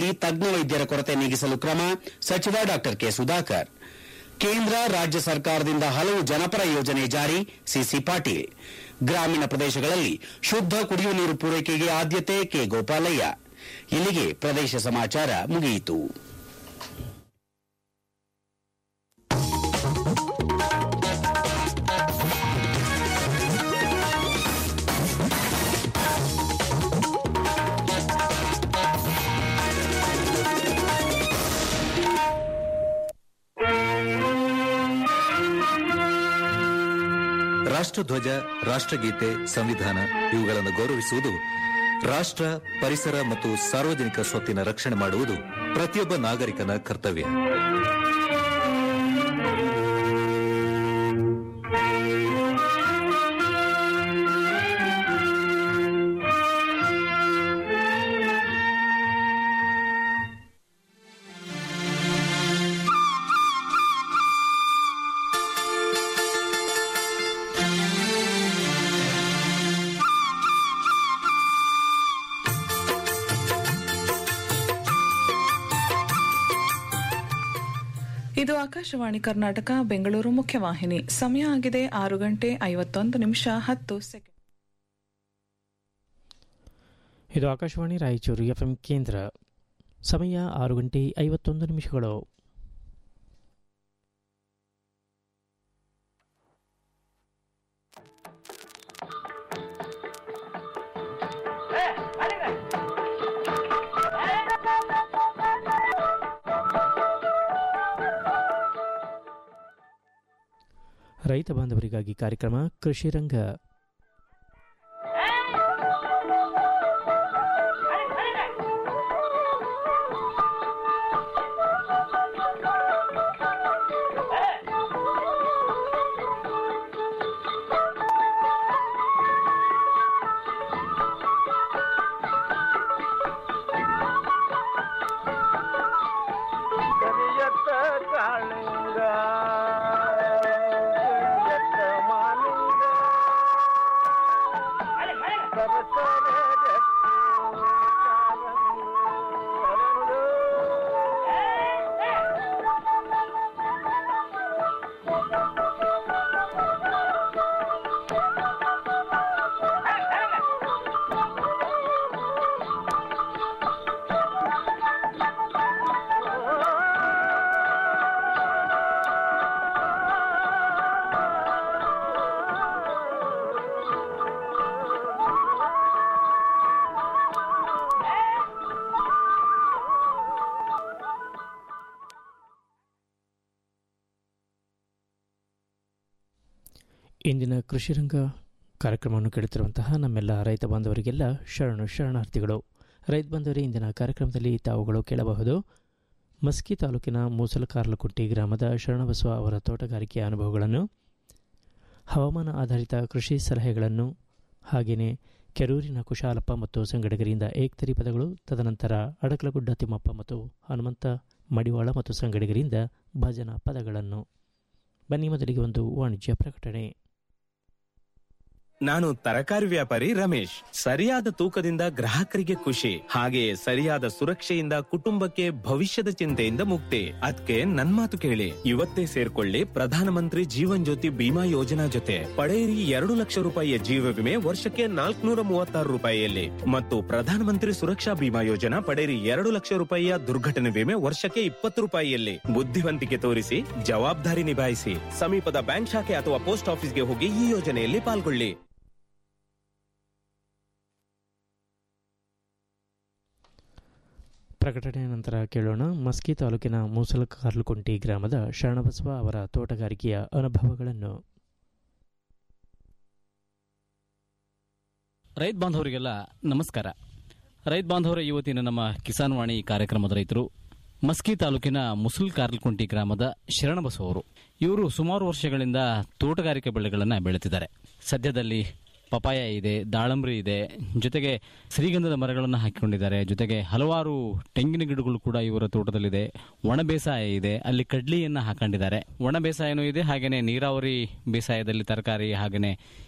ಜಿಲ್ಲೆಯಲ್ಲಿ ತಜ್ಞ ವೈದ್ಯರ ಕೊರತೆ ನೀಗಿಸಲು ಕ್ರಮ ಸಚಿವ ಡಾ ಕೆ ಸುಧಾಕರ್ ಕೇಂದ್ರ ರಾಜ್ಯ ಸರ್ಕಾರದಿಂದ ಹಲವು ಜನಪರ ಯೋಜನೆ ಜಾರಿ ಸಿಸಿ ಪಾಟೀಲ್ ಗ್ರಾಮೀಣ ಪ್ರದೇಶಗಳಲ್ಲಿ ಶುದ್ಧ ಕುಡಿಯುವ ನೀರು ಪೂರೈಕೆಗೆ ಆದ್ಯತೆ ಕೆ ಗೋಪಾಲಯ್ಯ ಇಲ್ಲಿಗೆ ಪ್ರದೇಶ ಸಮಾಚಾರ ಮುಗಿಯಿತು ರಾಷ್ಟ್ರಧ್ವಜ ರಾಷ್ಟ್ರಗೀತೆ ಸಂವಿಧಾನ ಇವುಗಳನ್ನು ಗೌರವಿಸುವುದು ರಾಷ್ಟ್ರ ಪರಿಸರ ಮತ್ತು ಸಾರ್ವಜನಿಕ ಸ್ವತ್ತಿನ ರಕ್ಷಣೆ ಮಾಡುವುದು ಪ್ರತಿಯೊಬ್ಬ ನಾಗರಿಕನ ಕರ್ತವ್ಯ ಇದು ಆಕಾಶವಾಣಿ ಕರ್ನಾಟಕ ಬೆಂಗಳೂರು ಮುಖ್ಯವಾಹಿನಿ ಸಮಯ ಆಗಿದೆ ಆರು ಗಂಟೆ ಐವತ್ತೊಂದು ನಿಮಿಷ ಹತ್ತು ಸೆಕೆಂಡ್ ಇದು ಆಕಾಶವಾಣಿ ರಾಯಚೂರು ಎಫ್ಎಂ ಕೇಂದ್ರ ಸಮಯ ಆರು ಗಂಟೆ ಐವತ್ತೊಂದು ನಿಮಿಷಗಳು ರೈತ ಬಾಂಧವರಿಗಾಗಿ ಕಾರ್ಯಕ್ರಮ ಕೃಷಿ ರಂಗ ಕರಿಯತ್ತ ಕಾಳಿಂಗ ಕರಿಯತ್ತ ಮಾಲಿಂಗ ಸರಸರ ಜಟ್ಟು ಕಾರಂಗು ಅರಳು. ಇಂದಿನ ಕೃಷಿ ರಂಗ ಕಾರ್ಯಕ್ರಮವನ್ನು ಕೇಳುತ್ತಿರುವಂತಹ ನಮ್ಮೆಲ್ಲ ರೈತ ಬಾಂಧವರಿಗೆಲ್ಲ ಶರಣು ಶರಣಾರ್ಥಿಗಳು ರೈತ ಬಾಂಧವರೇ ಇಂದಿನ ಕಾರ್ಯಕ್ರಮದಲ್ಲಿ ತಾವುಗಳು ಕೇಳಬಹುದು ಮಸ್ಕಿ ತಾಲೂಕಿನ ಮೂಸಲಕಾರ್ಲಕುಟ್ಟಿ ಗ್ರಾಮದ ಶರಣಬಸವ ಅವರ ತೋಟಗಾರಿಕೆಯ ಅನುಭವಗಳನ್ನು ಹವಾಮಾನ ಆಧಾರಿತ ಕೃಷಿ ಸಲಹೆಗಳನ್ನು ಹಾಗೆಯೇ ಕೆರೂರಿನ ಕುಶಾಲಪ್ಪ ಮತ್ತು ಸಂಗಡಿಗರಿಂದ ಏಕ್ತರಿ ಪದಗಳು ತದನಂತರ ಅಡಕಲಗುಡ್ಡ ತಿಮ್ಮಪ್ಪ ಮತ್ತು ಹನುಮಂತ ಮಡಿವಾಳ ಮತ್ತು ಸಂಗಡಿಗರಿಂದ ಭಜನಾ ಪದಗಳನ್ನು ಬನ್ನಿ ಮೊದಲಿಗೆ ಒಂದು ವಾಣಿಜ್ಯ ಪ್ರಕಟಣೆ ನಾನು ತರಕಾರಿ ವ್ಯಾಪಾರಿ ರಮೇಶ್ ಸರಿಯಾದ ತೂಕದಿಂದ ಗ್ರಾಹಕರಿಗೆ ಖುಷಿ ಹಾಗೆಯೇ ಸರಿಯಾದ ಸುರಕ್ಷೆಯಿಂದ ಕುಟುಂಬಕ್ಕೆ ಭವಿಷ್ಯದ ಚಿಂತೆಯಿಂದ ಮುಕ್ತಿ ಅದಕ್ಕೆ ನನ್ ಮಾತು ಕೇಳಿ ಇವತ್ತೇ ಸೇರ್ಕೊಳ್ಳಿ ಪ್ರಧಾನಮಂತ್ರಿ ಜೀವನ್ ಜ್ಯೋತಿ ಬಿಮಾ ಯೋಜನಾ ಜೊತೆ ಪಡೆಯಿರಿ ಎರಡು ಲಕ್ಷ ರೂಪಾಯಿಯ ಜೀವ ವಿಮೆ ವರ್ಷಕ್ಕೆ ನಾಲ್ಕುನೂರ ಮೂವತ್ತಾರು ರೂಪಾಯಿಯಲ್ಲಿ ಮತ್ತು ಪ್ರಧಾನಮಂತ್ರಿ ಸುರಕ್ಷಾ ಬಿಮಾ ಯೋಜನಾ ಪಡೆಯಿರಿ ಎರಡು ಲಕ್ಷ ರೂಪಾಯಿಯ ದುರ್ಘಟನೆ ವಿಮೆ ವರ್ಷಕ್ಕೆ ಇಪ್ಪತ್ತು ರೂಪಾಯಿಯಲ್ಲಿ ಬುದ್ಧಿವಂತಿಕೆ ತೋರಿಸಿ ಜವಾಬ್ದಾರಿ ನಿಭಾಯಿಸಿ ಸಮೀಪದ ಬ್ಯಾಂಕ್ ಶಾಖೆ ಅಥವಾ ಪೋಸ್ಟ್ ಆಫೀಸ್ಗೆ ಹೋಗಿ ಈ ಯೋಜನೆಯಲ್ಲಿ ಪಾಲ್ಗೊಳ್ಳಿ ಪ್ರಕಟಣೆಯ ನಂತರ ಕೇಳೋಣ ಮಸ್ಕಿ ತಾಲೂಕಿನ ಮೂಸಲಕಾರ್ಲುಕುಂಟಿ ಗ್ರಾಮದ ಶರಣಬಸವ ಅವರ ತೋಟಗಾರಿಕೆಯ ಅನುಭವಗಳನ್ನು ರೈತ ಬಾಂಧವರಿಗೆಲ್ಲ ನಮಸ್ಕಾರ ರೈತ ಬಾಂಧವರ ಇವತ್ತಿನ ನಮ್ಮ ಕಿಸಾನ್ ವಾಣಿ ಕಾರ್ಯಕ್ರಮದ ರೈತರು ಮಸ್ಕಿ ತಾಲೂಕಿನ ಮುಸುಲ್ ಕಾರ್ಲ್ಕುಂಟಿ ಗ್ರಾಮದ ಶರಣಬಸವ ಅವರು ಇವರು ಸುಮಾರು ವರ್ಷಗಳಿಂದ ತೋಟಗಾರಿಕೆ ಬೆಳೆಗಳನ್ನು ಬೆಳೆತಿದ್ದಾರೆ ಸದ್ಯದಲ್ಲಿ ಪಪಾಯ ಇದೆ ದಾಳಂಬ್ರಿ ಇದೆ ಜೊತೆಗೆ ಶ್ರೀಗಂಧದ ಮರಗಳನ್ನು ಹಾಕಿಕೊಂಡಿದ್ದಾರೆ ಜೊತೆಗೆ ಹಲವಾರು ತೆಂಗಿನ ಗಿಡಗಳು ಕೂಡ ಇವರ ತೋಟದಲ್ಲಿದೆ ಒಣ ಬೇಸಾಯ ಇದೆ ಅಲ್ಲಿ ಕಡ್ಲಿಯನ್ನ ಹಾಕೊಂಡಿದ್ದಾರೆ ಒಣ ಬೇಸಾಯನೂ ಇದೆ ಹಾಗೇನೆ ನೀರಾವರಿ ಬೇಸಾಯದಲ್ಲಿ ತರಕಾರಿ ಹಾಗೇನೆ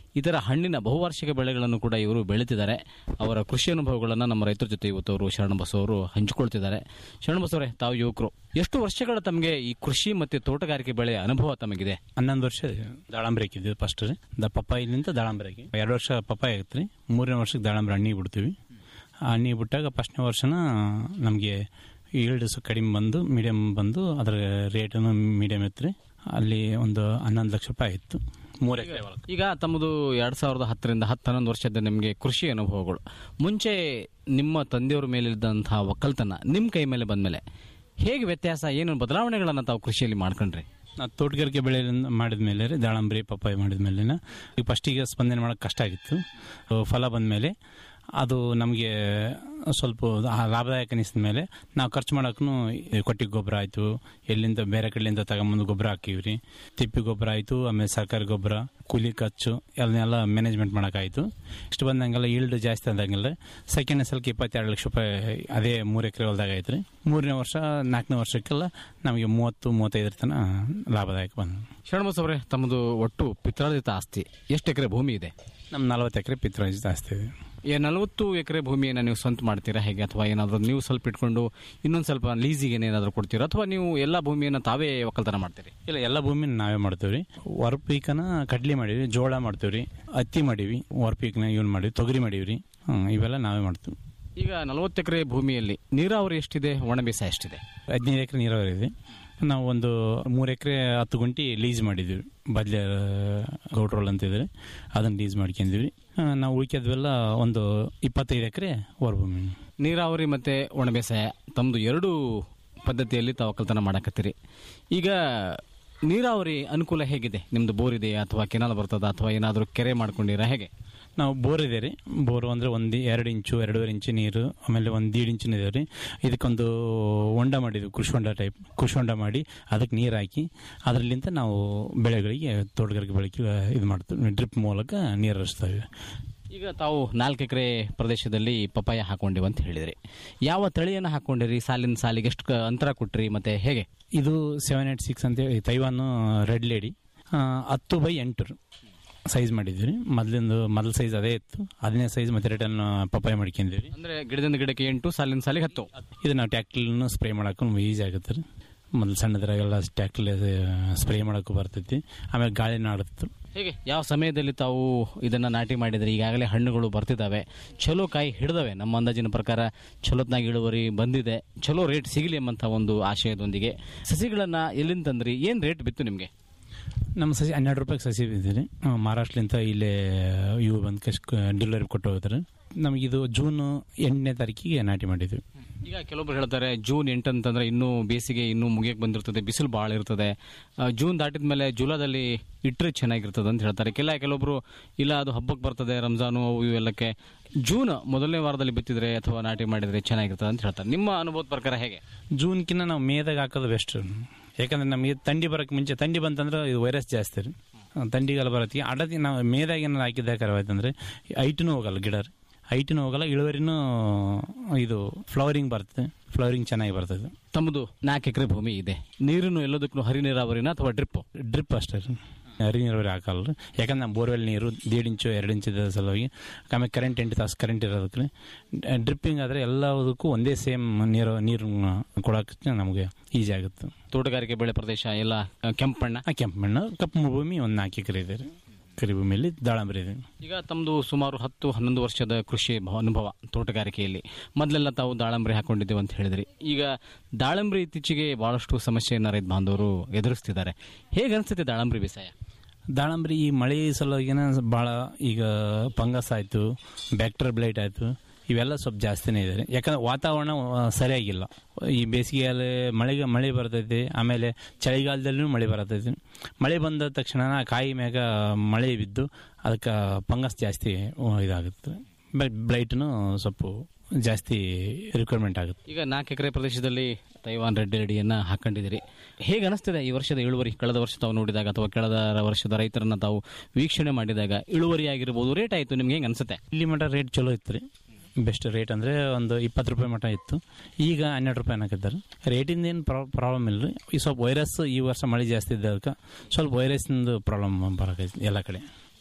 ಇತರ ಹಣ್ಣಿನ ಬಹುವಾರ್ಷಿಕ ಬೆಳೆಗಳನ್ನು ಕೂಡ ಇವರು ಬೆಳೀತಿದ್ದಾರೆ ಅವರ ಕೃಷಿ ಅನುಭವಗಳನ್ನು ನಮ್ಮ ರೈತರ ಜೊತೆ ಇವತ್ತು ಅವರು ಶರಣಬಸವ ಅವರು ಹಂಚಿಕೊಳ್ತಿದ್ದಾರೆ ಶರಣಬಸವರೇ ತಾವು ಯುವಕರು ಎಷ್ಟು ವರ್ಷಗಳ ತಮಗೆ ಈ ಕೃಷಿ ಮತ್ತು ತೋಟಗಾರಿಕೆ ಬೆಳೆಯ ಅನುಭವ ತಮಗಿದೆ ಹನ್ನೊಂದು ವರ್ಷ ದಾಳಂಬ್ರಿ ಹಾಕಿದ್ವಿ ಫಸ್ಟ್ ರೀ ದ ಪಪ್ಪಾಯಿಲಿಂದ ದಾಳಂಬ್ರಿ ಹಾಕಿ ಎರಡು ವರ್ಷ ಪಪ್ಪಾಯಿ ಆಗತ್ತೆ ರೀ ಮೂರನೇ ವರ್ಷಕ್ಕೆ ದಾಳಂಬ್ರಿ ಹಣ್ಣಿಗೆ ಬಿಡ್ತೀವಿ ಆ ಹಣ್ಣಿಗೆ ಬಿಟ್ಟಾಗ ಫಸ್ಟ್ನೇ ವರ್ಷನ ನಮಗೆ ಈಲ್ಡ್ ಕಡಿಮೆ ಬಂದು ಮೀಡಿಯಮ್ ಬಂದು ಅದರ ರೇಟನ್ನು ಮೀಡಿಯಮ್ ಇತ್ತು ರೀ ಅಲ್ಲಿ ಒಂದು ಹನ್ನೊಂದು ಲಕ್ಷ ರೂಪಾಯಿ ಇತ್ತು ಮೂರು ಎಕರೆ ಹೊಲ ಈಗ ತಮ್ಮದು ಎರಡ್ ಸಾವಿರದ ಹತ್ತರಿಂದ ಹತ್ತು ಹನ್ನೊಂದು ವರ್ಷದ ನಿಮಗೆ ಕೃಷಿ ಅನುಭವಗಳು ಮುಂಚೆ ನಿಮ್ಮ ತಂದೆಯವರ ಮೇಲಿದ್ದಂತಹ ಒಕ್ಕಲ್ತನ ನಿಮ್ಮ ಕೈ ಮೇಲೆ ಬಂದ್ಮೇಲೆ ಹೇಗೆ ವ್ಯತ್ಯಾಸ ಏನು ಬದಲಾವಣೆಗಳನ್ನು ತಾವು ಕೃಷಿಯಲ್ಲಿ ಮಾಡ್ಕೊಂಡ್ರಿ ನಾವು ತೋಟಗಾರಿಕೆ ಬೆಳೆ ಮಾಡಿದ ಮೇಲೆ ರೀ ದಾಳಂಬ್ರಿ ಪಪ್ಪಾಯಿ ಮಾಡಿದ ಮೇಲೆ ಈಗ ಫಸ್ಟಿಗೆ ಸ್ಪಂದನೆ ಮಾಡೋಕೆ ಕಷ್ಟ ಆಗಿತ್ತು ಫಲ ಬಂದ ಮೇಲೆ ಅದು ನಮಗೆ ಸ್ವಲ್ಪ ಆ ಲಾಭದಾಯಕ ಅನಿಸಿದ ಮೇಲೆ ನಾವು ಖರ್ಚು ಮಾಡೋಕ್ಕೂ ಕೊಟ್ಟಿಗೆ ಗೊಬ್ಬರ ಆಯಿತು ಎಲ್ಲಿಂದ ಬೇರೆ ಕಡೆಯಿಂದ ತಗೊಂಬಂದು ಗೊಬ್ಬರ ಹಾಕಿವಿ ರೀ ತಿಪ್ಪಿ ಗೊಬ್ಬರ ಆಯಿತು ಆಮೇಲೆ ಸರ್ಕಾರಿ ಗೊಬ್ಬರ ಕೂಲಿ ಖರ್ಚು ಅದನ್ನೆಲ್ಲ ಮ್ಯಾನೇಜ್ಮೆಂಟ್ ಮಾಡೋಕ್ಕಾಯಿತು ಇಷ್ಟು ಬಂದಂಗೆಲ್ಲ ಈಲ್ಡ್ ಜಾಸ್ತಿ ಆದಂಗೆಲ್ಲ ಸೆಕೆಂಡ್ ಸಲಕ್ಕೆ ಇಪ್ಪತ್ತೆರಡು ಲಕ್ಷ ರೂಪಾಯಿ ಅದೇ ಮೂರು ಎಕರೆ ಹೊಲ್ದಾಗ ಆಯ್ತು ರೀ ಮೂರನೇ ವರ್ಷ ನಾಲ್ಕನೇ ವರ್ಷಕ್ಕೆಲ್ಲ ನಮಗೆ ಮೂವತ್ತು ಮೂವತ್ತೈದರ ತನಕ ಲಾಭದಾಯಕ ಬಂದು ಶರಣಬಸವರೇ ತಮ್ಮದು ಒಟ್ಟು ಪಿತ್ರಾರ್ಜಿತ ಆಸ್ತಿ ಎಷ್ಟು ಎಕರೆ ಭೂಮಿ ಇದೆ ನಮ್ಮ ನಲವತ್ತು ಎಕರೆ ಪಿತ್ರಾರ್ಜಿತ ಆಸ್ತಿ ಇದೆ ಈ ನಲವತ್ತು ಎಕರೆ ಭೂಮಿಯನ್ನು ನೀವು ಸ್ವಂತ ಮಾಡ್ತೀರಾ ಹೇಗೆ ಅಥವಾ ಏನಾದರೂ ನೀವು ಸ್ವಲ್ಪ ಇಟ್ಕೊಂಡು ಇನ್ನೊಂದು ಸ್ವಲ್ಪ ಲೀಸಿಗೆ ಏನಾದರೂ ಕೊಡ್ತೀರಾ ಅಥವಾ ನೀವು ಎಲ್ಲ ಭೂಮಿಯನ್ನು ತಾವೇ ಒಕ್ಕಲ್ತನ ಮಾಡ್ತೀರಿ ಇಲ್ಲ ಎಲ್ಲ ಭೂಮಿನ ನಾವೇ ಮಾಡ್ತೀವಿ ರೀ ವರ್ಪೀಕನ ಕಡ್ಲಿ ಮಾಡೀವಿ ಜೋಳ ಮಾಡ್ತೀವಿ ರೀ ಹತ್ತಿ ಮಾಡೀವಿ ವರ್ಪೀಕ್ನ ಇವನ್ ಮಾಡೀವಿ ತೊಗರಿ ಮಾಡೀವಿ ರೀ ಹ್ಮ್, ಇವೆಲ್ಲ ನಾವೇ ಮಾಡ್ತೀವಿ ಈಗ ನಲವತ್ತು ಎಕರೆ ಭೂಮಿಯಲ್ಲಿ ನೀರಾವರಿ ಎಷ್ಟಿದೆ ಒಣ ಬೇಸಾಯ ಎಷ್ಟಿದೆ ಹದಿನೈದು ಎಕರೆ ನೀರಾವರಿ ಇದೆ ನಾವು ಒಂದು ಮೂರು ಎಕರೆ ಹತ್ತು ಗುಂಟಿ ಲೀಸ್ ಮಾಡಿದ್ದೀವಿ ಬದ್ಲೆ ಗೌಡ್ರೋಲ್ ಅಂತ ಇದ್ರೆ ಅದನ್ನು ಲೀಸ್ ಮಾಡ್ಕೊಂಡಿವಿ ಆ, ನಾವು ಉಳಿಕೆದ್ವೆಲ್ಲ ಒಂದು ಇಪ್ಪತ್ತೈದು ಎಕರೆ ಹೊರಭೂಮಿ ನೀರಾವರಿ ಮತ್ತೆ ಒಣ ಬೇಸಾಯ ತಮ್ಮದು ಎರಡು ಪದ್ಧತಿಯಲ್ಲಿ ತಾವು ಒಕ್ಕಲ್ತನ ಮಾಡಕತ್ತೀರಿ ಈಗ ನೀರಾವರಿ ಅನುಕೂಲ ಹೇಗಿದೆ ನಿಮ್ದು ಬೋರ್ ಇದೆಯಾ ಅಥವಾ ಕೆನಾಲ್ ಬರ್ತದ ಅಥವಾ ಏನಾದರೂ ಕೆರೆ ಮಾಡ್ಕೊಂಡಿರಾ ಹೇಗೆ ನಾವು ಬೋರ್ ಇದೆ ರೀ ಬೋರ್ ಅಂದರೆ ಒಂದು ಎರಡು ಇಂಚು ಎರಡೂವರೆ ಇಂಚು ನೀರು ಆಮೇಲೆ ಒಂದು ದೀಡ್ ಇಂಚಿನ ಇದೆ ರೀ ಇದಕ್ಕೊಂದು ಹೊಂಡ ಮಾಡಿದ್ವಿ ಕೃಷಿ ಹೊಂಡ ಟೈಪ್ ಕೃಷಿ ಹೊಂಡ ಮಾಡಿ ಅದಕ್ಕೆ ನೀರು ಹಾಕಿ ಅದರಲ್ಲಿಂದ ನಾವು ಬೆಳೆಗಳಿಗೆ ತೋಟಗಾರಿಕೆ ಬೆಳೆಗೆ ಇದು ಮಾಡ್ತೀವಿ ಡ್ರಿಪ್ ಮೂಲಕ ನೀರು ಹರಿಸ್ತೇವೆ ಈಗ ತಾವು ನಾಲ್ಕು ಎಕರೆ ಪ್ರದೇಶದಲ್ಲಿ ಪಪ್ಪಾಯ ಹಾಕೊಂಡಿವಿ ಅಂತ ಹೇಳಿದ್ರಿ ಯಾವ ತಳಿಯನ್ನು ಹಾಕೊಂಡಿರಿ ಸಾಲಿನ ಸಾಲಿಗೆ ಎಷ್ಟು ಕ- ಅಂತರ ಕೊಟ್ರಿ ಮತ್ತೆ ಹೇಗೆ ಇದು ಸೆವೆನ್ ಏಟ್ ಸಿಕ್ಸ್ ಅಂತೇಳಿ ತೈವಾನ್ ರೆಡ್ ಲೇಡಿ ಆ, ಹತ್ತು ಬೈ ಎಂಟು ಸೈಜ್ ಮಾಡಿದ್ವಿ ರೀ ಮೊದಲಿಂದು ಮೊದಲ ಸೈಜ್ ಅದೇ ಇತ್ತು ಅದನ್ನೇ ಸೈಜ್ ಮತ್ತೆ ರಿಟರ್ನ್ ಪಪ್ಪಾಯ ಮಾಡ್ಕೊಂಡಿವಿ ರೀ ಅಂದ್ರೆ ಗಿಡದಿಂದ ಗಿಡಕ್ಕೆ ಎಂಟು ಸಾಲಿನ ಸಾಲಿಗೆ ಹತ್ತು ಇದು ನಾವು ಟ್ಯಾಕ್ಟ್ರಿನ ಸ್ಪ್ರೇ ಮಾಡೋಕ್ಕೂ ಈಸಿ ಆಗುತ್ತೆ ರೀ ಮೊದಲು ಸಣ್ಣದ್ರಾಗೆಲ್ಲ ಟ್ಯಾಕ್ಟ್ರಲ್ಲಿ ಸ್ಪ್ರೇ ಮಾಡೋಕ್ಕೂ ಬರ್ತೈತಿ ಆಮೇಲೆ ಗಾಳಿನ ಆಡುತ್ತೆ ಹೇಗೆ ಯಾವ ಸಮಯದಲ್ಲಿ ತಾವು ಇದನ್ನ ನಾಟಿ ಮಾಡಿದ್ರೆ ಈಗಾಗಲೇ ಹಣ್ಣುಗಳು ಬರ್ತಿದ್ದಾವೆ ಚಲೋ ಕಾಯಿ ಹಿಡಿದವೆ ನಮ್ಮ ಅಂದಾಜಿನ ಪ್ರಕಾರ ಚಲೋತ್ನಾಗ ಇಳುವರಿ ಬಂದಿದೆ ಚಲೋ ರೇಟ್ ಸಿಗಲಿ ಎಂಬಂತ ಒಂದು ಆಶಯದೊಂದಿಗೆ ಸಸಿಗಳನ್ನ ಎಲ್ಲಿಂದ ತಂದ್ರಿ ಏನ್ ರೇಟ್ ಬಿತ್ತು ನಿಮಗೆ ನಮ್ಮ ಸಸಿ ಹನ್ನೆರಡು ರೂಪಾಯಿಗೆ ಸಸಿ ಬಿದ್ದಿರಿ ಮಹಾರಾಷ್ಟ್ರಲಿಂದ ಇಲ್ಲೇ ಇವು ಬಂದು ಕಶ್ ಡೆಲಿವರಿ ಕೊಟ್ಟು ಹೋಗ್ತಾರೆ ನಮಗಿದು ಜೂನ್ ಎಂಟನೇ ತಾರೀಕಿಗೆ ನಾಟಿ ಮಾಡಿದ್ವಿ ಈಗ ಕೆಲವೊಬ್ರು ಹೇಳ್ತಾರೆ ಜೂನ್ ಎಂಟು ಅಂತಂದ್ರೆ ಇನ್ನೂ ಬೇಸಿಗೆ ಇನ್ನೂ ಮುಗಿಯಕ್ಕೆ ಬಂದಿರ್ತದೆ ಬಿಸಿಲು ಭಾಳ ಇರ್ತದೆ ಆ, ಜೂನ್ ದಾಟಿದ ಮೇಲೆ ಜುಲೈದಲ್ಲಿ ಇಟ್ಟರೆ ಚೆನ್ನಾಗಿರ್ತದೆ ಅಂತ ಹೇಳ್ತಾರೆ ಕೆಲ ಕೆಲವೊಬ್ರು ಇಲ್ಲ ಅದು ಹಬ್ಬಕ್ಕೆ ಬರ್ತದೆ ರಂಜಾನು ಅವು ಇವೆಲ್ಲಕ್ಕೆ ಜೂನ್ ಮೊದಲನೇ ವಾರದಲ್ಲಿ ಬಿತ್ತಿದ್ರೆ ಅಥವಾ ನಾಟಿ ಮಾಡಿದ್ರೆ ಚೆನ್ನಾಗಿರ್ತದೆ ಅಂತ ಹೇಳ್ತಾರೆ ನಿಮ್ಮ ಅನುಭವದ ಪ್ರಕಾರ ಹೇಗೆ ಜೂನ್ಕಿನ್ನ ನಾವು ಮೇದಾಗ ಹಾಕೋದು ಬೆಸ್ಟ್ ಯಾಕಂದ್ರೆ ನಮಗೆ ಥಂಡಿ ಬರೋಕ್ಕೆ ಮುಂಚೆ ಥಂಡಿ ಬಂತಂದ್ರೆ ಇದು ವೈರಸ್ ಜಾಸ್ತಿ ರೀ ಥಂಡಿಗೆಲ್ಲ ಬರತ್ತೆ ಅಡದಿ ನಾವು ಮೇದಾಗ ಏನಾರು ಹಾಕಿದ್ದ ಕರವಾಯ್ತಂದ್ರೆ ಹೈಟ್ನೂ ಹೋಗಲ್ಲ ಗಿಡ ರೀ ಹೈಟ್ನೂ ಹೋಗಲ್ಲ ಇಳುವರಿನೂ ಇದು ಫ್ಲವರಿಂಗ್ ಬರ್ತದೆ ಫ್ಲವರಿಂಗ್ ಚೆನ್ನಾಗಿ ಬರ್ತದೆ ತಮ್ಮದು ನಾಲ್ಕು ಎಕರೆ ಭೂಮಿ ಇದೆ ನೀರನ್ನು ಎಲ್ಲದಕ್ಕೂ ಹರಿ ನೀರಾವರಿನ ಅಥವಾ ಡ್ರಿಪ್ ಡ್ರಿಪ್ ಅಷ್ಟೇ ರೀ ಹರಿ ನೀರಾವರಿ ಹಾಕಲ್ಲ ರೀ ಯಾಕಂದ್ರೆ ನಮ್ಮ ಬೋರ್ವೆಲ್ ನೀರು ದೇಡ್ ಇಂಚು ಎರಡು ಇಂಚು ಇದ್ದ ಸಲುವಾಗಿ ಆಮೇಲೆ ಕರೆಂಟ್ ಎಂಟು ತಾಸು ಕರೆಂಟ್ ಇರೋದಕ್ಕೆ ಡ್ರಿಪ್ಪಿಂಗ್ ಆದರೆ ಎಲ್ಲದಕ್ಕೂ ಒಂದೇ ಸೇಮ್ ನೀರು ನೀರು ಕೊಡೋಕೆ ನಮಗೆ ಈಸಿ ಆಗುತ್ತೆ ತೋಟಗಾರಿಕೆ ಬೆಳೆ ಪ್ರದೇಶ ಎಲ್ಲ ಆ, ಕೆಂಪು ಮಣ್ಣ ಆ ಕೆಂಪು ಮಣ್ಣು ಕಪ್ಪು ಭೂಮಿ ಒಂದು ನಾಲ್ಕು ಎಕರೆ ಇದೆ ರೀ ಕರಿ ಭೂಮಿಯಲ್ಲಿ ದಾಳಂಬರಿ ಇದೆ ಈಗ ತಮ್ಮದು ಸುಮಾರು ಹತ್ತು ಹನ್ನೊಂದು ವರ್ಷದ ಕೃಷಿ ಭ- ಅನುಭವ ತೋಟಗಾರಿಕೆಯಲ್ಲಿ ಮೊದಲೆಲ್ಲ ತಾವು ದಾಳಂಬ್ರಿ ಹಾಕೊಂಡಿದ್ದೇವೆ ಅಂತ ಹೇಳಿದ್ರಿ ಈಗ ದಾಳಂಬ್ರಿ ಇತ್ತೀಚೆಗೆ ಬಹಳಷ್ಟು ಸಮಸ್ಯೆಯನ್ನು ರೈತ ಬಾಂಧವರು ಎದುರಿಸ್ತಿದ್ದಾರೆ ಹೇಗೆ ಅನಿಸುತ್ತೆ ದಾಳಂಬ್ರಿ ಬೇಸಾಯ ದಾಳಂಬರಿ ಈ ಮಳೆ ಸಲುವಾಗಿನ ಭಾಳ ಈಗ ಫಂಗಸ್ ಆಯಿತು ಬ್ಯಾಕ್ಟರ್ ಬ್ಲೈಟ್ ಆಯಿತು ಇವೆಲ್ಲ ಸ್ವಲ್ಪ ಜಾಸ್ತಿನೇ ಇದೆ ಯಾಕಂದ್ರೆ ವಾತಾವರಣ ಆ, ಸರಿಯಾಗಿಲ್ಲ ಈ ಬೇಸಿಗೆಯಲ್ಲಿ ಮಳೆಗೆ ಮಳೆ ಬರ್ತೈತಿ ಆಮೇಲೆ ಚಳಿಗಾಲದಲ್ಲೂ ಮಳೆ ಬರ್ತೈತಿ ಮಳೆ ಬಂದ ತಕ್ಷಣ ಕಾಯಿ ಮ್ಯಾಗ ಮಳೆ ಬಿದ್ದು ಅದಕ್ಕೆ ಫಂಗಸ್ ಜಾಸ್ತಿ ಆ, ಇದಾಗುತ್ತೆ ಬ್ಲೈಟ್ನು ಸ್ವಲ್ಪ ಜಾಸ್ತಿ ರಿಕ್ವೈರ್ಮೆಂಟ್ ಆಗುತ್ತೆ ಈಗ ನಾಲ್ಕು ಎಕರೆ ಪ್ರದೇಶದಲ್ಲಿ ತೈವಾನ್ ರೆಡ್ ಎಡಿಯನ್ನ ಹಾಕೊಂಡಿದ್ದೀರಿ ಹೇಗೆ ಅನಿಸ್ತಿದೆ ಈ ವರ್ಷದ ಇಳುವರಿ ಕಳೆದ ವರ್ಷ ತಾವು ನೋಡಿದಾಗ ಅಥವಾ ಕಳೆದ ವರ್ಷದ ರೈತರನ್ನ ತಾವು ವೀಕ್ಷಣೆ ಮಾಡಿದಾಗ ಇಳುವರಿ ಆಗಿರ್ಬೋದು ರೇಟ್ ಆಯಿತು ನಿಮ್ಗೆ ಹೆಂಗೆ ಅನಿಸುತ್ತೆ ಇಲ್ಲಿ ಮಟ ರೇಟ್ ಚಲೋ ಇತ್ತು ರೀ ಬೆಸ್ಟ್ ರೇಟ್ ಅಂದರೆ ಒಂದು ಇಪ್ಪತ್ತು ರೂಪಾಯಿ ಮಟ ಇತ್ತು ಈಗ ಹನ್ನೆರಡು ರೂಪಾಯಿ ಹಾಕಿದ್ದಾರೆ ರೇಟಿಂದ ಏನು ಪ್ರಾಬ್ಲಮ್ ಇಲ್ಲ ರೀ ಈ ಸ್ವಲ್ಪ ವೈರಸ್ ಈ ವರ್ಷ ಮಳೆ ಜಾಸ್ತಿ ಇದ್ದದಕ್ಕೆ ಸ್ವಲ್ಪ ವೈರಸ್ನಿಂದ ಪ್ರಾಬ್ಲಮ್ ಬರಕೈತಿ ಎಲ್ಲ ಕಡೆ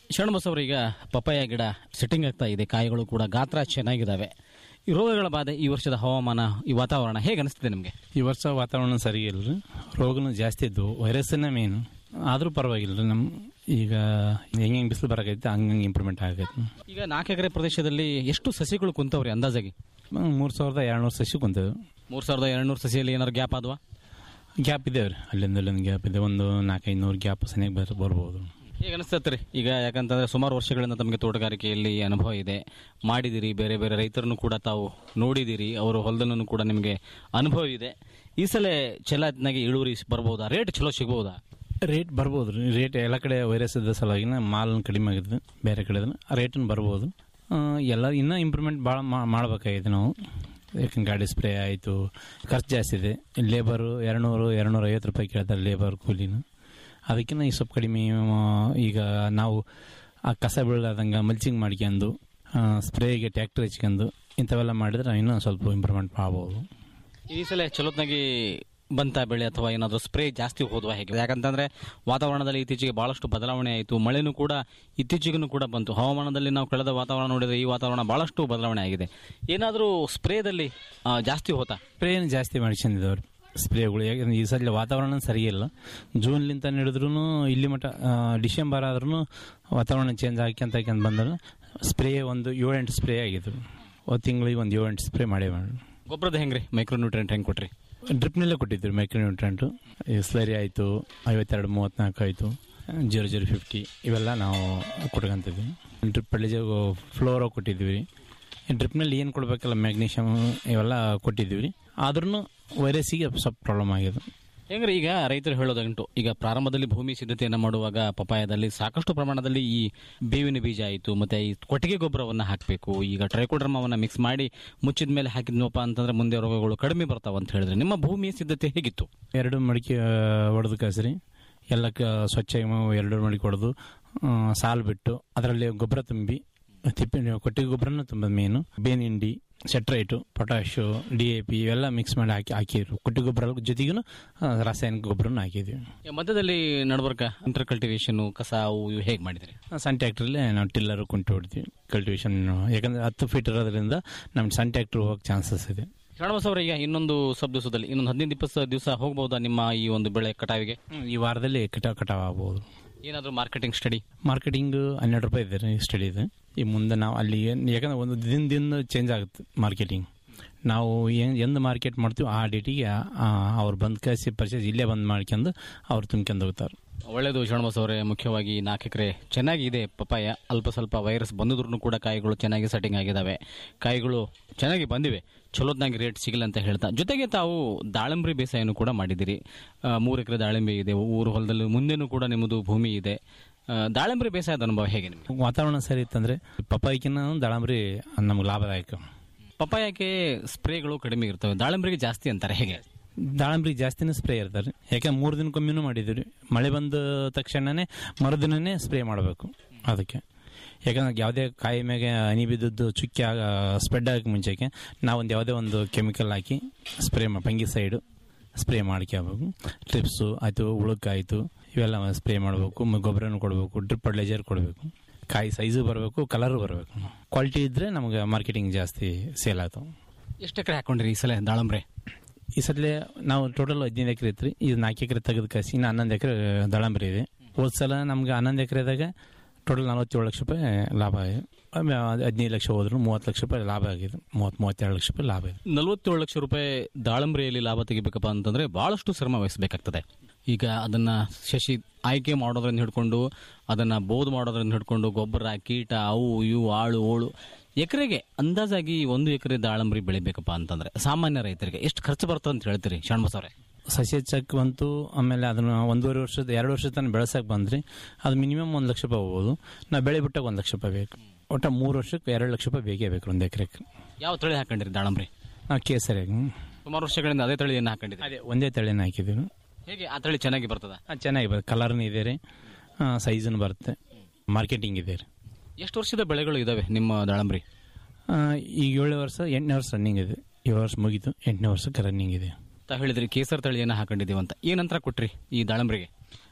ಶರಣಬಸವರ ಈಗ ಪಪ್ಪಾಯ ಗಿಡ ಸೆಟ್ಟಿಂಗ್ ಆಗ್ತಾ ಇದೆ ಕಾಯಿಗಳು ಕೂಡ ಗಾತ್ರ ಚೆನ್ನಾಗಿದ್ದಾವೆ ಈ ರೋಗಗಳ ಬಾಧೆ ಈ ವರ್ಷದ ಹವಾಮಾನ ಈ ವಾತಾವರಣ ಹೇಗೆ ಅನಿಸ್ತಿದೆ ನಿಮಗೆ ಈ ವರ್ಷ ವಾತಾವರಣ ಸರಿ ಇಲ್ಲ ರೀ ರೋಗನೂ ಜಾಸ್ತಿ ಇದ್ವು ವೈರಸ್ಸನ್ನೇ ಮೇನು ಆದರೂ ಪರವಾಗಿಲ್ಲ ರೀ ನಮ್ಮ ಈಗ ಹೆಂಗೆ ಹೆಂಗೆ ಬಿಸಿಲು ಬರಕೈತೆ ಹಂಗಂಗೆ ಇಂಪ್ರೂವ್ಮೆಂಟ್ ಆಗೈತೆ ಈಗ ನಾಲ್ಕು ಎಕರೆ ಪ್ರದೇಶದಲ್ಲಿ ಎಷ್ಟು ಸಸಿಗಳು ಕುಂತವ್ರಿ ಅಂದಾಜಾಗಿ ಮೂರು ಸಾವಿರದ ಎರಡುನೂರು ಸಸಿ ಕುಂತೇವೆ ಮೂರು ಸಾವಿರದ ಎರಡುನೂರು ಸಸಿಯಲ್ಲಿ ಏನಾದ್ರು ಗ್ಯಾಪ್ ಆದ್ವಾ ಗ್ಯಾಪ್ ಇದ್ದೇವೆ ರೀ ಅಲ್ಲಿಂದ ಇಲ್ಲೊಂದು ಗ್ಯಾಪ್ ಇದೆ ಒಂದು ನಾಲ್ಕೈದು ನೂರು ಗ್ಯಾಪ್ ಸನಿಯಾಗಿ ಬರ್ ಬರ್ಬೋದು ಹೇಗೆ ಅನಿಸ್ತತ್ರಿ ಈಗ ಯಾಕಂತಂದ್ರೆ ಸುಮಾರು ವರ್ಷಗಳಿಂದ ತಮಗೆ ತೋಟಗಾರಿಕೆಯಲ್ಲಿ ಅನುಭವ ಇದೆ ಮಾಡಿದಿರಿ ಬೇರೆ ಬೇರೆ ರೈತರನ್ನು ಕೂಡ ತಾವು ನೋಡಿದಿರಿ ಅವರ ಹೊಲದಲ್ಲೂ ಕೂಡ ನಿಮಗೆ ಅನುಭವ ಇದೆ ಈ ಸಲ ಚೆಲ್ಲಾತ್ನಾಗೆ ಇಳುವರಿ ಬರ್ಬೋದಾ ರೇಟ್ ಚಲೋ ಸಿಗ್ಬೋದಾ ರೇಟ್ ಬರ್ಬೋದು ರೀ ರೇಟ್ ಎಲ್ಲ ಕಡೆ ವೈರಸ್ ಇದ್ದ ಸಲುವಾಗಿನ ಮಾಲ್ ಕಡಿಮೆ ಆಗಿದೆ ಬೇರೆ ಕಡೆ ರೇಟನ್ನು ಬರ್ಬೋದು ಆ, ಎಲ್ಲ ಇನ್ನೂ ಇಂಪ್ರೂವ್ಮೆಂಟ್ ಭಾಳ ಮಾಡಬೇಕಾಗಿದೆ ನಾವು ಯಾಕಂದ್ರೆ ಗಾಡಿ ಸ್ಪ್ರೇ ಆಯಿತು ಖರ್ಚು ಜಾಸ್ತಿ ಇದೆ ಲೇಬರು ಎರಡುನೂರು ಎರಡುನೂರ ಐವತ್ತು ರೂಪಾಯಿ ಕೇಳ್ತಾರೆ ಲೇಬರ್ ಕೂಲಿನ ಅದಕ್ಕಿಂತ ಈ ಸ್ವಲ್ಪ ಕಡಿಮೆ ಆ, ಈಗ ನಾವು ಆ ಕಸ ಬೀಳದಂಗೆ ಮಲ್ಚಿಂಗ್ ಮಾಡ್ಕೊಂಡು ಸ್ಪ್ರೇಗೆ ಟ್ಯಾಕ್ಟರ್ ಹಚ್ಕೊಂಡು ಇಂಥವೆಲ್ಲ ಮಾಡಿದ್ರೆ ಇನ್ನೂ ಸ್ವಲ್ಪ ಇಂಪ್ರೂವ್ಮೆಂಟ್ ಮಾಡ್ಬೋದು ಈ ಸಲ ಚಲೋತ್ನಾಗಿ ಬಂತ ಬೆಳೆ ಅಥವಾ ಏನಾದರೂ ಸ್ಪ್ರೇ ಜಾಸ್ತಿ ಹೋದ್ವಾ ಹೇಗೆ ಯಾಕಂತಂದ್ರೆ ವಾತಾವರಣದಲ್ಲಿ ಇತ್ತೀಚೆಗೆ ಬಹಳಷ್ಟು ಬದಲಾವಣೆ ಆಯಿತು ಮಳೆನೂ ಕೂಡ ಇತ್ತೀಚೆಗೂ ಕೂಡ ಬಂತು ಹವಾಮಾನದಲ್ಲಿ ನಾವು ಕಳೆದ ವಾತಾವರಣ ನೋಡಿದ್ರೆ ಈ ವಾತಾವರಣ ಬಹಳಷ್ಟು ಬದಲಾವಣೆ ಆಗಿದೆ ಏನಾದರೂ ಸ್ಪ್ರೇದಲ್ಲಿ ಆ, ಜಾಸ್ತಿ ಹೋತಾ ಸ್ಪ್ರೇನ ಜಾಸ್ತಿ ಮಾಡ್ಕೊಂಡಿದ್ದವ್ರು ಸ್ಪ್ರೇಗಳು ಯಾಕಂದ್ರೆ ಈ ಸಲ ವಾತಾವರಣ ಸರಿಯಿಲ್ಲ ಜೂನ್ಲಿಂತ ಹಿಡಿದ್ರು ಇಲ್ಲಿ ಮಟ್ಟ ಆ, ಡಿಸೆಂಬರ್ ಆದ್ರೂ ವಾತಾವರಣ ಚೇಂಜ್ ಹಾಕ್ಯಂತ ಹಾಕ್ಯಂತ ಬಂದ್ರೆ ಸ್ಪ್ರೇ ಒಂದು ಏಳೆಂಟು ಸ್ಪ್ರೇ ಆಗಿದ್ರು ಒಂದು ತಿಂಗಳಿಗೆ ಒಂದು ಏಳೆಂಟು ಸ್ಪ್ರೇ ಮಾಡೇ ಮಾಡಿ ಗೊಬ್ಬರದ ಹೆಂಗ್ರಿ ಮೈಕ್ರೋನ್ಯೂಟ್ರೆಂಟ್ ಹೆಂಗೆ ಕೊಟ್ರಿ ಡ್ರಿಪ್ನಲ್ಲೇ ಕೊಟ್ಟಿದ್ರು ಮೈಕ್ರೋನ್ಯೂಟ್ರೆಂಟು ಸ್ಲರಿ ಆಯಿತು ಐವತ್ತೆರಡು ಮೂವತ್ತ್ನಾಲ್ಕು ಆಯಿತು ಜೀರೋ ಜೀರೋ ಫಿಫ್ಟಿ ಇವೆಲ್ಲ ನಾವು ಕೊಟ್ಕೊಂತಿದ್ವಿ ಡ್ರಿಪ್ ಅಲ್ಲಿ ಫ್ಲೋರೋ ಕೊಟ್ಟಿದ್ವಿ ಡ್ರಿಪ್ನಲ್ಲಿ ಏನು ಕೊಡಬೇಕಲ್ಲ ಮ್ಯಾಗ್ನೀಷಿಯಮ್ ಇವೆಲ್ಲ ಕೊಟ್ಟಿದ್ವಿ ರೀ ಆದ್ರೂ ವೈರಸ್ಸಿಗೆ ಸ್ವಲ್ಪ ಪ್ರಾಬ್ಲಮ್ ಆಗಿದೆ ಹೆಂಗ್ರಿ ಈಗ ರೈತರು ಹೇಳೋದಂಟು ಈಗ ಪ್ರಾರಂಭದಲ್ಲಿ ಭೂಮಿ ಸಿದ್ಧತೆಯನ್ನು ಮಾಡುವಾಗ ಪಪಾಯದಲ್ಲಿ ಸಾಕಷ್ಟು ಪ್ರಮಾಣದಲ್ಲಿ ಈ ಬೇವಿನ ಬೀಜ ಆಯಿತು ಮತ್ತೆ ಈ ಕೊಟ್ಟಿಗೆ ಗೊಬ್ಬರವನ್ನು ಹಾಕಬೇಕು ಈಗ ಟ್ರೈಕೋಡ್ರಮವನ್ನು ಮಿಕ್ಸ್ ಮಾಡಿ ಮುಚ್ಚಿದ ಮೇಲೆ ಹಾಕಿದ್ನಪ್ಪ ಅಂತಂದ್ರೆ ಮುಂದೆ ರೋಗಗಳು ಕಡಿಮೆ ಬರ್ತಾವ ಅಂತ ಹೇಳಿದ್ರೆ ನಿಮ್ಮ ಭೂಮಿಯ ಸಿದ್ಧತೆ ಹೇಗಿತ್ತು ಎರಡು ಮಡಿಕೆ ಹೊಡೆದು ಕಸರಿ ಎಲ್ಲ ಕ ಸ್ವಚ್ಛ ಎರಡು ಮಡಿಕೆ ಹೊಡೆದು ಸಾಲು ಬಿಟ್ಟು ಅದರಲ್ಲಿ ಗೊಬ್ಬರ ತುಂಬಿ ತಿಪ್ಪೆ ಕೊಟ್ಟಿಗೆ ಗೊಬ್ಬರನ ತುಂಬದ ಮೇನು ಬೇನಿಂಡಿ ಸೆಟ್ರೈಟು ಪೊಟ್ಯಾಶು ಡಿ ಎ ಪಿ ಇವೆಲ್ಲ ಮಿಕ್ಸ್ ಮಾಡಿ ಹಾಕಿ ಹಾಕಿದ್ರು ಕೊಟ್ಟಿಗೆ ಗೊಬ್ಬರ ಜೊತೆಗೂ ರಾಸಾಯನಿಕ ಗೊಬ್ಬರನ ಹಾಕಿದ್ವಿ ಈ ಮಧ್ಯದಲ್ಲಿ ನಡ್ಬರ್ಕ ಇಂಟರ್ ಕಲ್ಟಿವೇಶನ್ ಕಸ ಅವು ಇವು ಹೇಗೆ ಮಾಡಿದ್ರಿ ಸಣ್ಣ ಟ್ಯಾಕ್ಟ್ರಲ್ಲಿ ನಾವು ಟಿಲ್ಲರ್ ಕುಂಟು ಹೊಡ್ತೀವಿ ಕಲ್ಟಿವೇಶನ್ ಯಾಕಂದ್ರೆ ಹತ್ತು ಫೀಟ್ ಇರೋದ್ರಿಂದ ನಮ್ಮ ಸಣ್ಣ ಟ್ಯಾಕ್ಟ್ರ್ ಹೋಗಕ್ಕೆ ಚಾನ್ಸಸ್ ಇದೆ ಶರಣಬಸವರ ಈಗ ಇನ್ನೊಂದು ಸಬ್ ದಿವಸದಲ್ಲಿ ಇನ್ನೊಂದು ಹದಿನೈದು ಇಪ್ಪತ್ತು ದಿವಸ ಹೋಗಬಹುದಾ ನಿಮ್ಮ ಈ ಒಂದು ಬೆಳೆ ಕಟಾವಿಗೆ ಈ ವಾರದಲ್ಲಿ ಕಟಾವ್ ಕಟಾವ್ ಆಗ್ಬೋದು ಏನಾದರೂ ಮಾರ್ಕೆಟಿಂಗ್ ಸ್ಟಡಿ ಮಾರ್ಕೆಟಿಂಗ್ ಹನ್ನೆರಡು ರೂಪಾಯಿ ಇದೆ ರೀ ಸ್ಟಡಿ ಇದೆ ಈ ಮುಂದೆ ನಾವು ಅಲ್ಲಿ ಏನ್- ಯಾಕಂದ್ರೆ ಒಂದು ದಿನ ದಿನ ಚೇಂಜ್ ಆಗುತ್ತೆ ಮಾರ್ಕೆಟಿಂಗ್ ನಾವು ಏನು ಎಂದು ಮಾರ್ಕೆಟ್ ಮಾಡ್ತೀವಿ ಆ ಡೇಟಿಗೆ ಅವ್ರು ಬಂದು ಕಳಿಸಿ ಪರ್ಚೇಸ್ ಇಲ್ಲೇ ಬಂದು ಮಾಡ್ಕೊಂಡು ಅವ್ರು ತುಂಬ್ಕೊಂಡು ಹೋಗ್ತಾರೆ ಒಳ್ಳೆಯದು ಶರಣಬಸವರೇ ಮುಖ್ಯವಾಗಿ ನಾಲ್ಕು ಎಕರೆ ಚೆನ್ನಾಗಿದೆ ಪಪ್ಪಾಯ ಅಲ್ಪ ಸ್ವಲ್ಪ ವೈರಸ್ ಬಂದಿದ್ರು ಕೂಡ ಕಾಯಿಗಳು ಚೆನ್ನಾಗಿ ಸೆಟ್ಟಿಂಗ್ ಆಗಿದ್ದಾವೆ ಕಾಯಿಗಳು ಚೆನ್ನಾಗಿ ಬಂದಿವೆ ಚಲೋದ್ನಾಗಿ ರೇಟ್ ಸಿಗಲ್ಲ ಅಂತ ಹೇಳ್ತಾ ಜೊತೆಗೆ ತಾವು ದಾಳಿಂಬ್ರಿ ಬೇಸಾಯನೂ ಕೂಡ ಮಾಡಿದಿರಿ ಆ, ಮೂರು ಎಕರೆ ದಾಳಿಂಬೆ ಇದೆ ಊರು ಹೊಲದಲ್ಲಿ ಮುಂದೆನೂ ಕೂಡ ನಿಮ್ಮದು ಭೂಮಿ ಇದೆ ಆ, ದಾಳಿಂಬ್ರಿ ಬೇಸಾಯದ ಅನುಭವ ಹೇಗೆ ನಿಮಗೆ ವಾತಾವರಣ ಸರಿ ಇತ್ತಂದ್ರೆ ಪಪ್ಪಾಯಿಕಿನ ದಾಳಂಬ್ರಿ ನಮ್ಗೆ ಲಾಭದಾಯಕ ಪಪ್ಪಾಯಕ್ಕೆ ಸ್ಪ್ರೇಗಳು ಕಡಿಮೆ ಇರ್ತವೆ ದಾಳಿಂಬ್ರಿಗೆ ಜಾಸ್ತಿ ಅಂತಾರೆ ಹೇಗೆ ದಾಳಂಬ್ರಿ ಜಾಸ್ತಿನೇ ಸ್ಪ್ರೇ ಇರ್ತಾರೆ ಯಾಕೆ ಮೂರು ದಿನಕ್ಕೊಮ್ಮೆನೂ ಮಾಡಿದ್ದೀವಿ ಮಳೆ ಬಂದ ತಕ್ಷಣನೇ ಮರುದಿನನೇ ಸ್ಪ್ರೇ ಮಾಡಬೇಕು ಅದಕ್ಕೆ ಯಾಕಂದ್ರೆ ಯಾವುದೇ ಕಾಯಿ ಮೇಲೆ ಹನಿ ಬಿದ್ದದ್ದು ಚುಕ್ಕಿ ಆಗ ಸ್ಪ್ರೆಡ್ ಆಗಕ್ಕೆ ಮುಂಚೆಗೆ ನಾವೊಂದು ಯಾವುದೇ ಒಂದು ಕೆಮಿಕಲ್ ಹಾಕಿ ಸ್ಪ್ರೇ ಮಾ ಪಂಗಿ ಸೈಡು ಸ್ಪ್ರೇ ಮಾಡ್ಕೋಬೇಕು ಟ್ರಿಪ್ಸು ಆಯಿತು ಉಳುಕಾಯಿತು ಇವೆಲ್ಲ ಸ್ಪ್ರೇ ಮಾಡಬೇಕು ಗೊಬ್ಬರನೂ ಕೊಡಬೇಕು ಡ್ರಿಪ್ ಫರ್ಟಿಲೈಸರ್ ಕೊಡಬೇಕು ಕಾಯಿ ಸೈಜು ಬರಬೇಕು ಕಲರು ಬರಬೇಕು ಕ್ವಾಲಿಟಿ ಇದ್ದರೆ ನಮಗೆ ಮಾರ್ಕೆಟಿಂಗ್ ಜಾಸ್ತಿ ಸೇಲ್ ಆಗ್ತಾವೆ ಎಷ್ಟು ಎಕರೆ ಹಾಕೊಂಡ್ರಿ ಈ ಸಲ ದಾಳಂಬ್ರೆ ಈ ಸಲ ನಾವು ಟೋಟಲ್ ಹದಿನೈದು ಎಕರೆ ಇತ್ತು ರೀ ಇದು ನಾಲ್ಕು ಎಕರೆ ತೆಗೆದು ಕಸಿ ಇನ್ನು ಹನ್ನೊಂದು ಎಕರೆ ದಾಳಂಬರಿ ಇದೆ ಹೋದ ಸಲ ನಮ್ಗೆ ಹನ್ನೊಂದು ಎಕರೆದಾಗ ಟೋಟಲ್ ನಲವತ್ತೇಳು ಲಕ್ಷ ರೂಪಾಯಿ ಲಾಭ ಆಗಿದೆ ಆಮೇಲೆ ಹದಿನೈದು ಲಕ್ಷ ಹೋದ್ರು ಮೂವತ್ತು ಲಕ್ಷ ರೂಪಾಯಿ ಲಾಭ ಆಗಿದೆ ಮೂವತ್ತು ಮೂವತ್ತೆರಡು ಲಕ್ಷ ರೂಪಾಯಿ ಲಾಭ ಇದೆ ನಲವತ್ತೇಳು ಲಕ್ಷ ರೂಪಾಯಿ ದಾಳಂಬ್ರಿಯಲ್ಲಿ ಲಾಭ ತೆಗಿಬೇಕಪ್ಪ ಅಂತಂದ್ರೆ ಬಹಳಷ್ಟು ಶ್ರಮ ವಹಿಸಬೇಕಾಗ್ತದೆ ಈಗ ಅದನ್ನ ಶಶಿ ಆಯ್ಕೆ ಮಾಡೋದ್ರಿಂದ ಹಿಡ್ಕೊಂಡು ಅದನ್ನ ಬೋದ್ ಮಾಡೋದ್ರಿಂದ ಹಿಡ್ಕೊಂಡು ಗೊಬ್ಬರ ಕೀಟ ಅವು ಇವು ಆಳು ಓಳು ಎಕರೆಗೆ ಅಂದಾಜಾಗಿ ಒಂದು ಎಕರೆ ದಾಳಂಬ್ರಿ ಬೆಳಿಬೇಕಪ್ಪ ಅಂತಂದ್ರೆ ಸಾಮಾನ್ಯ ರೈತರಿಗೆ ಎಷ್ಟು ಖರ್ಚು ಬರ್ತದೆ ಅಂತ ಹೇಳ್ತೀರಿ ಶಣ್ಬಸವ್ರೆ ಸಸಿ ಹಚ್ಚಕ್ಕೆ ಬಂತು ಆಮೇಲೆ ಅದನ್ನು ಒಂದೂವರೆ ವರ್ಷದ ಎರಡು ವರ್ಷದ ತನಕ ಬೆಳೆಸಕ್ಕೆ ಬಂದ್ರಿ ಅದು ಮಿನಿಮಮ್ ಒಂದು ಲಕ್ಷ ರೂಪಾಯಿ ಹೋಗ್ಬೋದು ನಾವು ಬೆಳೆ ಬಿಟ್ಟಾಗ ಒಂದು ಲಕ್ಷ ರೂಪಾಯಿ ಬೇಕು ಒಟ್ಟು ಮೂರು ವರ್ಷಕ್ಕೆ ಎರಡು ಲಕ್ಷ ರೂಪಾಯಿ ಬೇಕೇ ಬೇಕು ಒಂದು ಎಕರೆಗೆ ಯಾವ ತಳಿ ಹಾಕೊಂಡಿರಿ ದಾಳಂಬ್ರಿ ನಾವು ಕೇಸರಿಯಾಗಿ ಸುಮಾರು ವರ್ಷಗಳಿಂದ ಅದೇ ತಳಿಯನ್ನು ಹಾಕೊಂಡಿದೆ ಅದೇ ಒಂದೇ ತಳಿನ ಹಾಕಿದ್ದೀವಿ ಹೇಗೆ ಆ ತಳಿ ಚೆನ್ನಾಗಿ ಬರ್ತದ ಅದು ಚೆನ್ನಾಗಿ ಬರುತ್ತೆ ಕಲರ್ನೂ ಇದೆ ರೀ ಸೈಜನ್ನು ಬರುತ್ತೆ ಮಾರ್ಕೆಟಿಂಗ್ ಇದೆ ರೀ ಎಷ್ಟು ವರ್ಷದ ಬೆಳೆಗಳು ಇದಾವೆ ನಿಮ್ಮ ದಾಳಂಬ್ರಿ ಆ, ಈಗ ಏಳನೇ ವರ್ಷ ಎಂಟನೇ ವರ್ಷ ರನ್ನಿಂಗ್ ಇದೆ ಏಳು ವರ್ಷ ಮುಗೀತು ಎಂಟನೇ ವರ್ಷಕ್ಕೆ ರನ್ನಿಂಗ್ ಇದೆ ತಾ ಹೇಳಿದ್ರಿ ಕೇಸರ್ ತಳಿಯನ್ನು ಹಾಕೊಂಡಿದ್ದೀವಿ ಅಂತ ಏನಂತರ ಕೊಟ್ರಿ ಈ ದಾಳಂಬ್ರಿಗೆ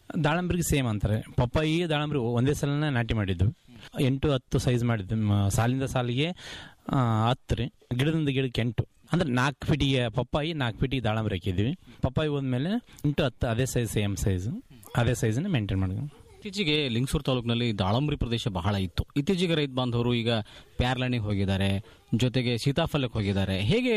ದಾಳಂಬ್ರಿಗೆ ಸೇಮ್ ಅಂತಾರೆ ಪಪ್ಪಾಯಿ ದಾಳಂಬ್ರಿ ಒಂದೇ ಸಲನೇ ನಾಟಿ ಮಾಡಿದ್ದು ಎಂಟು ಹತ್ತು ಸೈಜ್ ಮಾಡಿದ್ದು ಮ- ಸಾಲಿಂದ ಸಾಲಿಗೆ ಆ, ಹತ್ತು ರೀ ಗಿಡದಿಂದ ಗಿಡಕ್ಕೆ ಎಂಟು ಅಂದ್ರೆ ನಾಲ್ಕು ಫೀಟಿಗೆ ಪಪ್ಪಾಯಿ ನಾಲ್ಕು ಫೀಟಿಗೆ ದಾಳಂಬ್ರಿ ಹಾಕಿದ್ವಿ ಪಪ್ಪಾಯಿ ಹೋದ್ಮೇಲೆ ಎಂಟು ಹತ್ತು ಅದೇ ಸೈಜ್ ಸೇಮ್ ಸೈಜ್ ಅದೇ ಸೈಜನ್ನ ಮೇಂಟೈನ್ ಮಾಡಿದ್ವಿ ಇತ್ತೀಚೆಗೆ ಲಿಂಗಸೂರು ತಾಲೂಕಿನಲ್ಲಿ ದಾಳಂಬರಿ ಪ್ರದೇಶ ಬಹಳ ಇತ್ತು ಇತ್ತೀಚೆಗೆ ರೈತ ಬಾಂಧವರು ಈಗ ಪ್ಯಾರ್ಲಣಿಗೆ ಹೋಗಿದ್ದಾರೆ ಜೊತೆಗೆ ಸೀತಾಫಲಕ್ಕೆ ಹೋಗಿದ್ದಾರೆ ಹೇಗೆ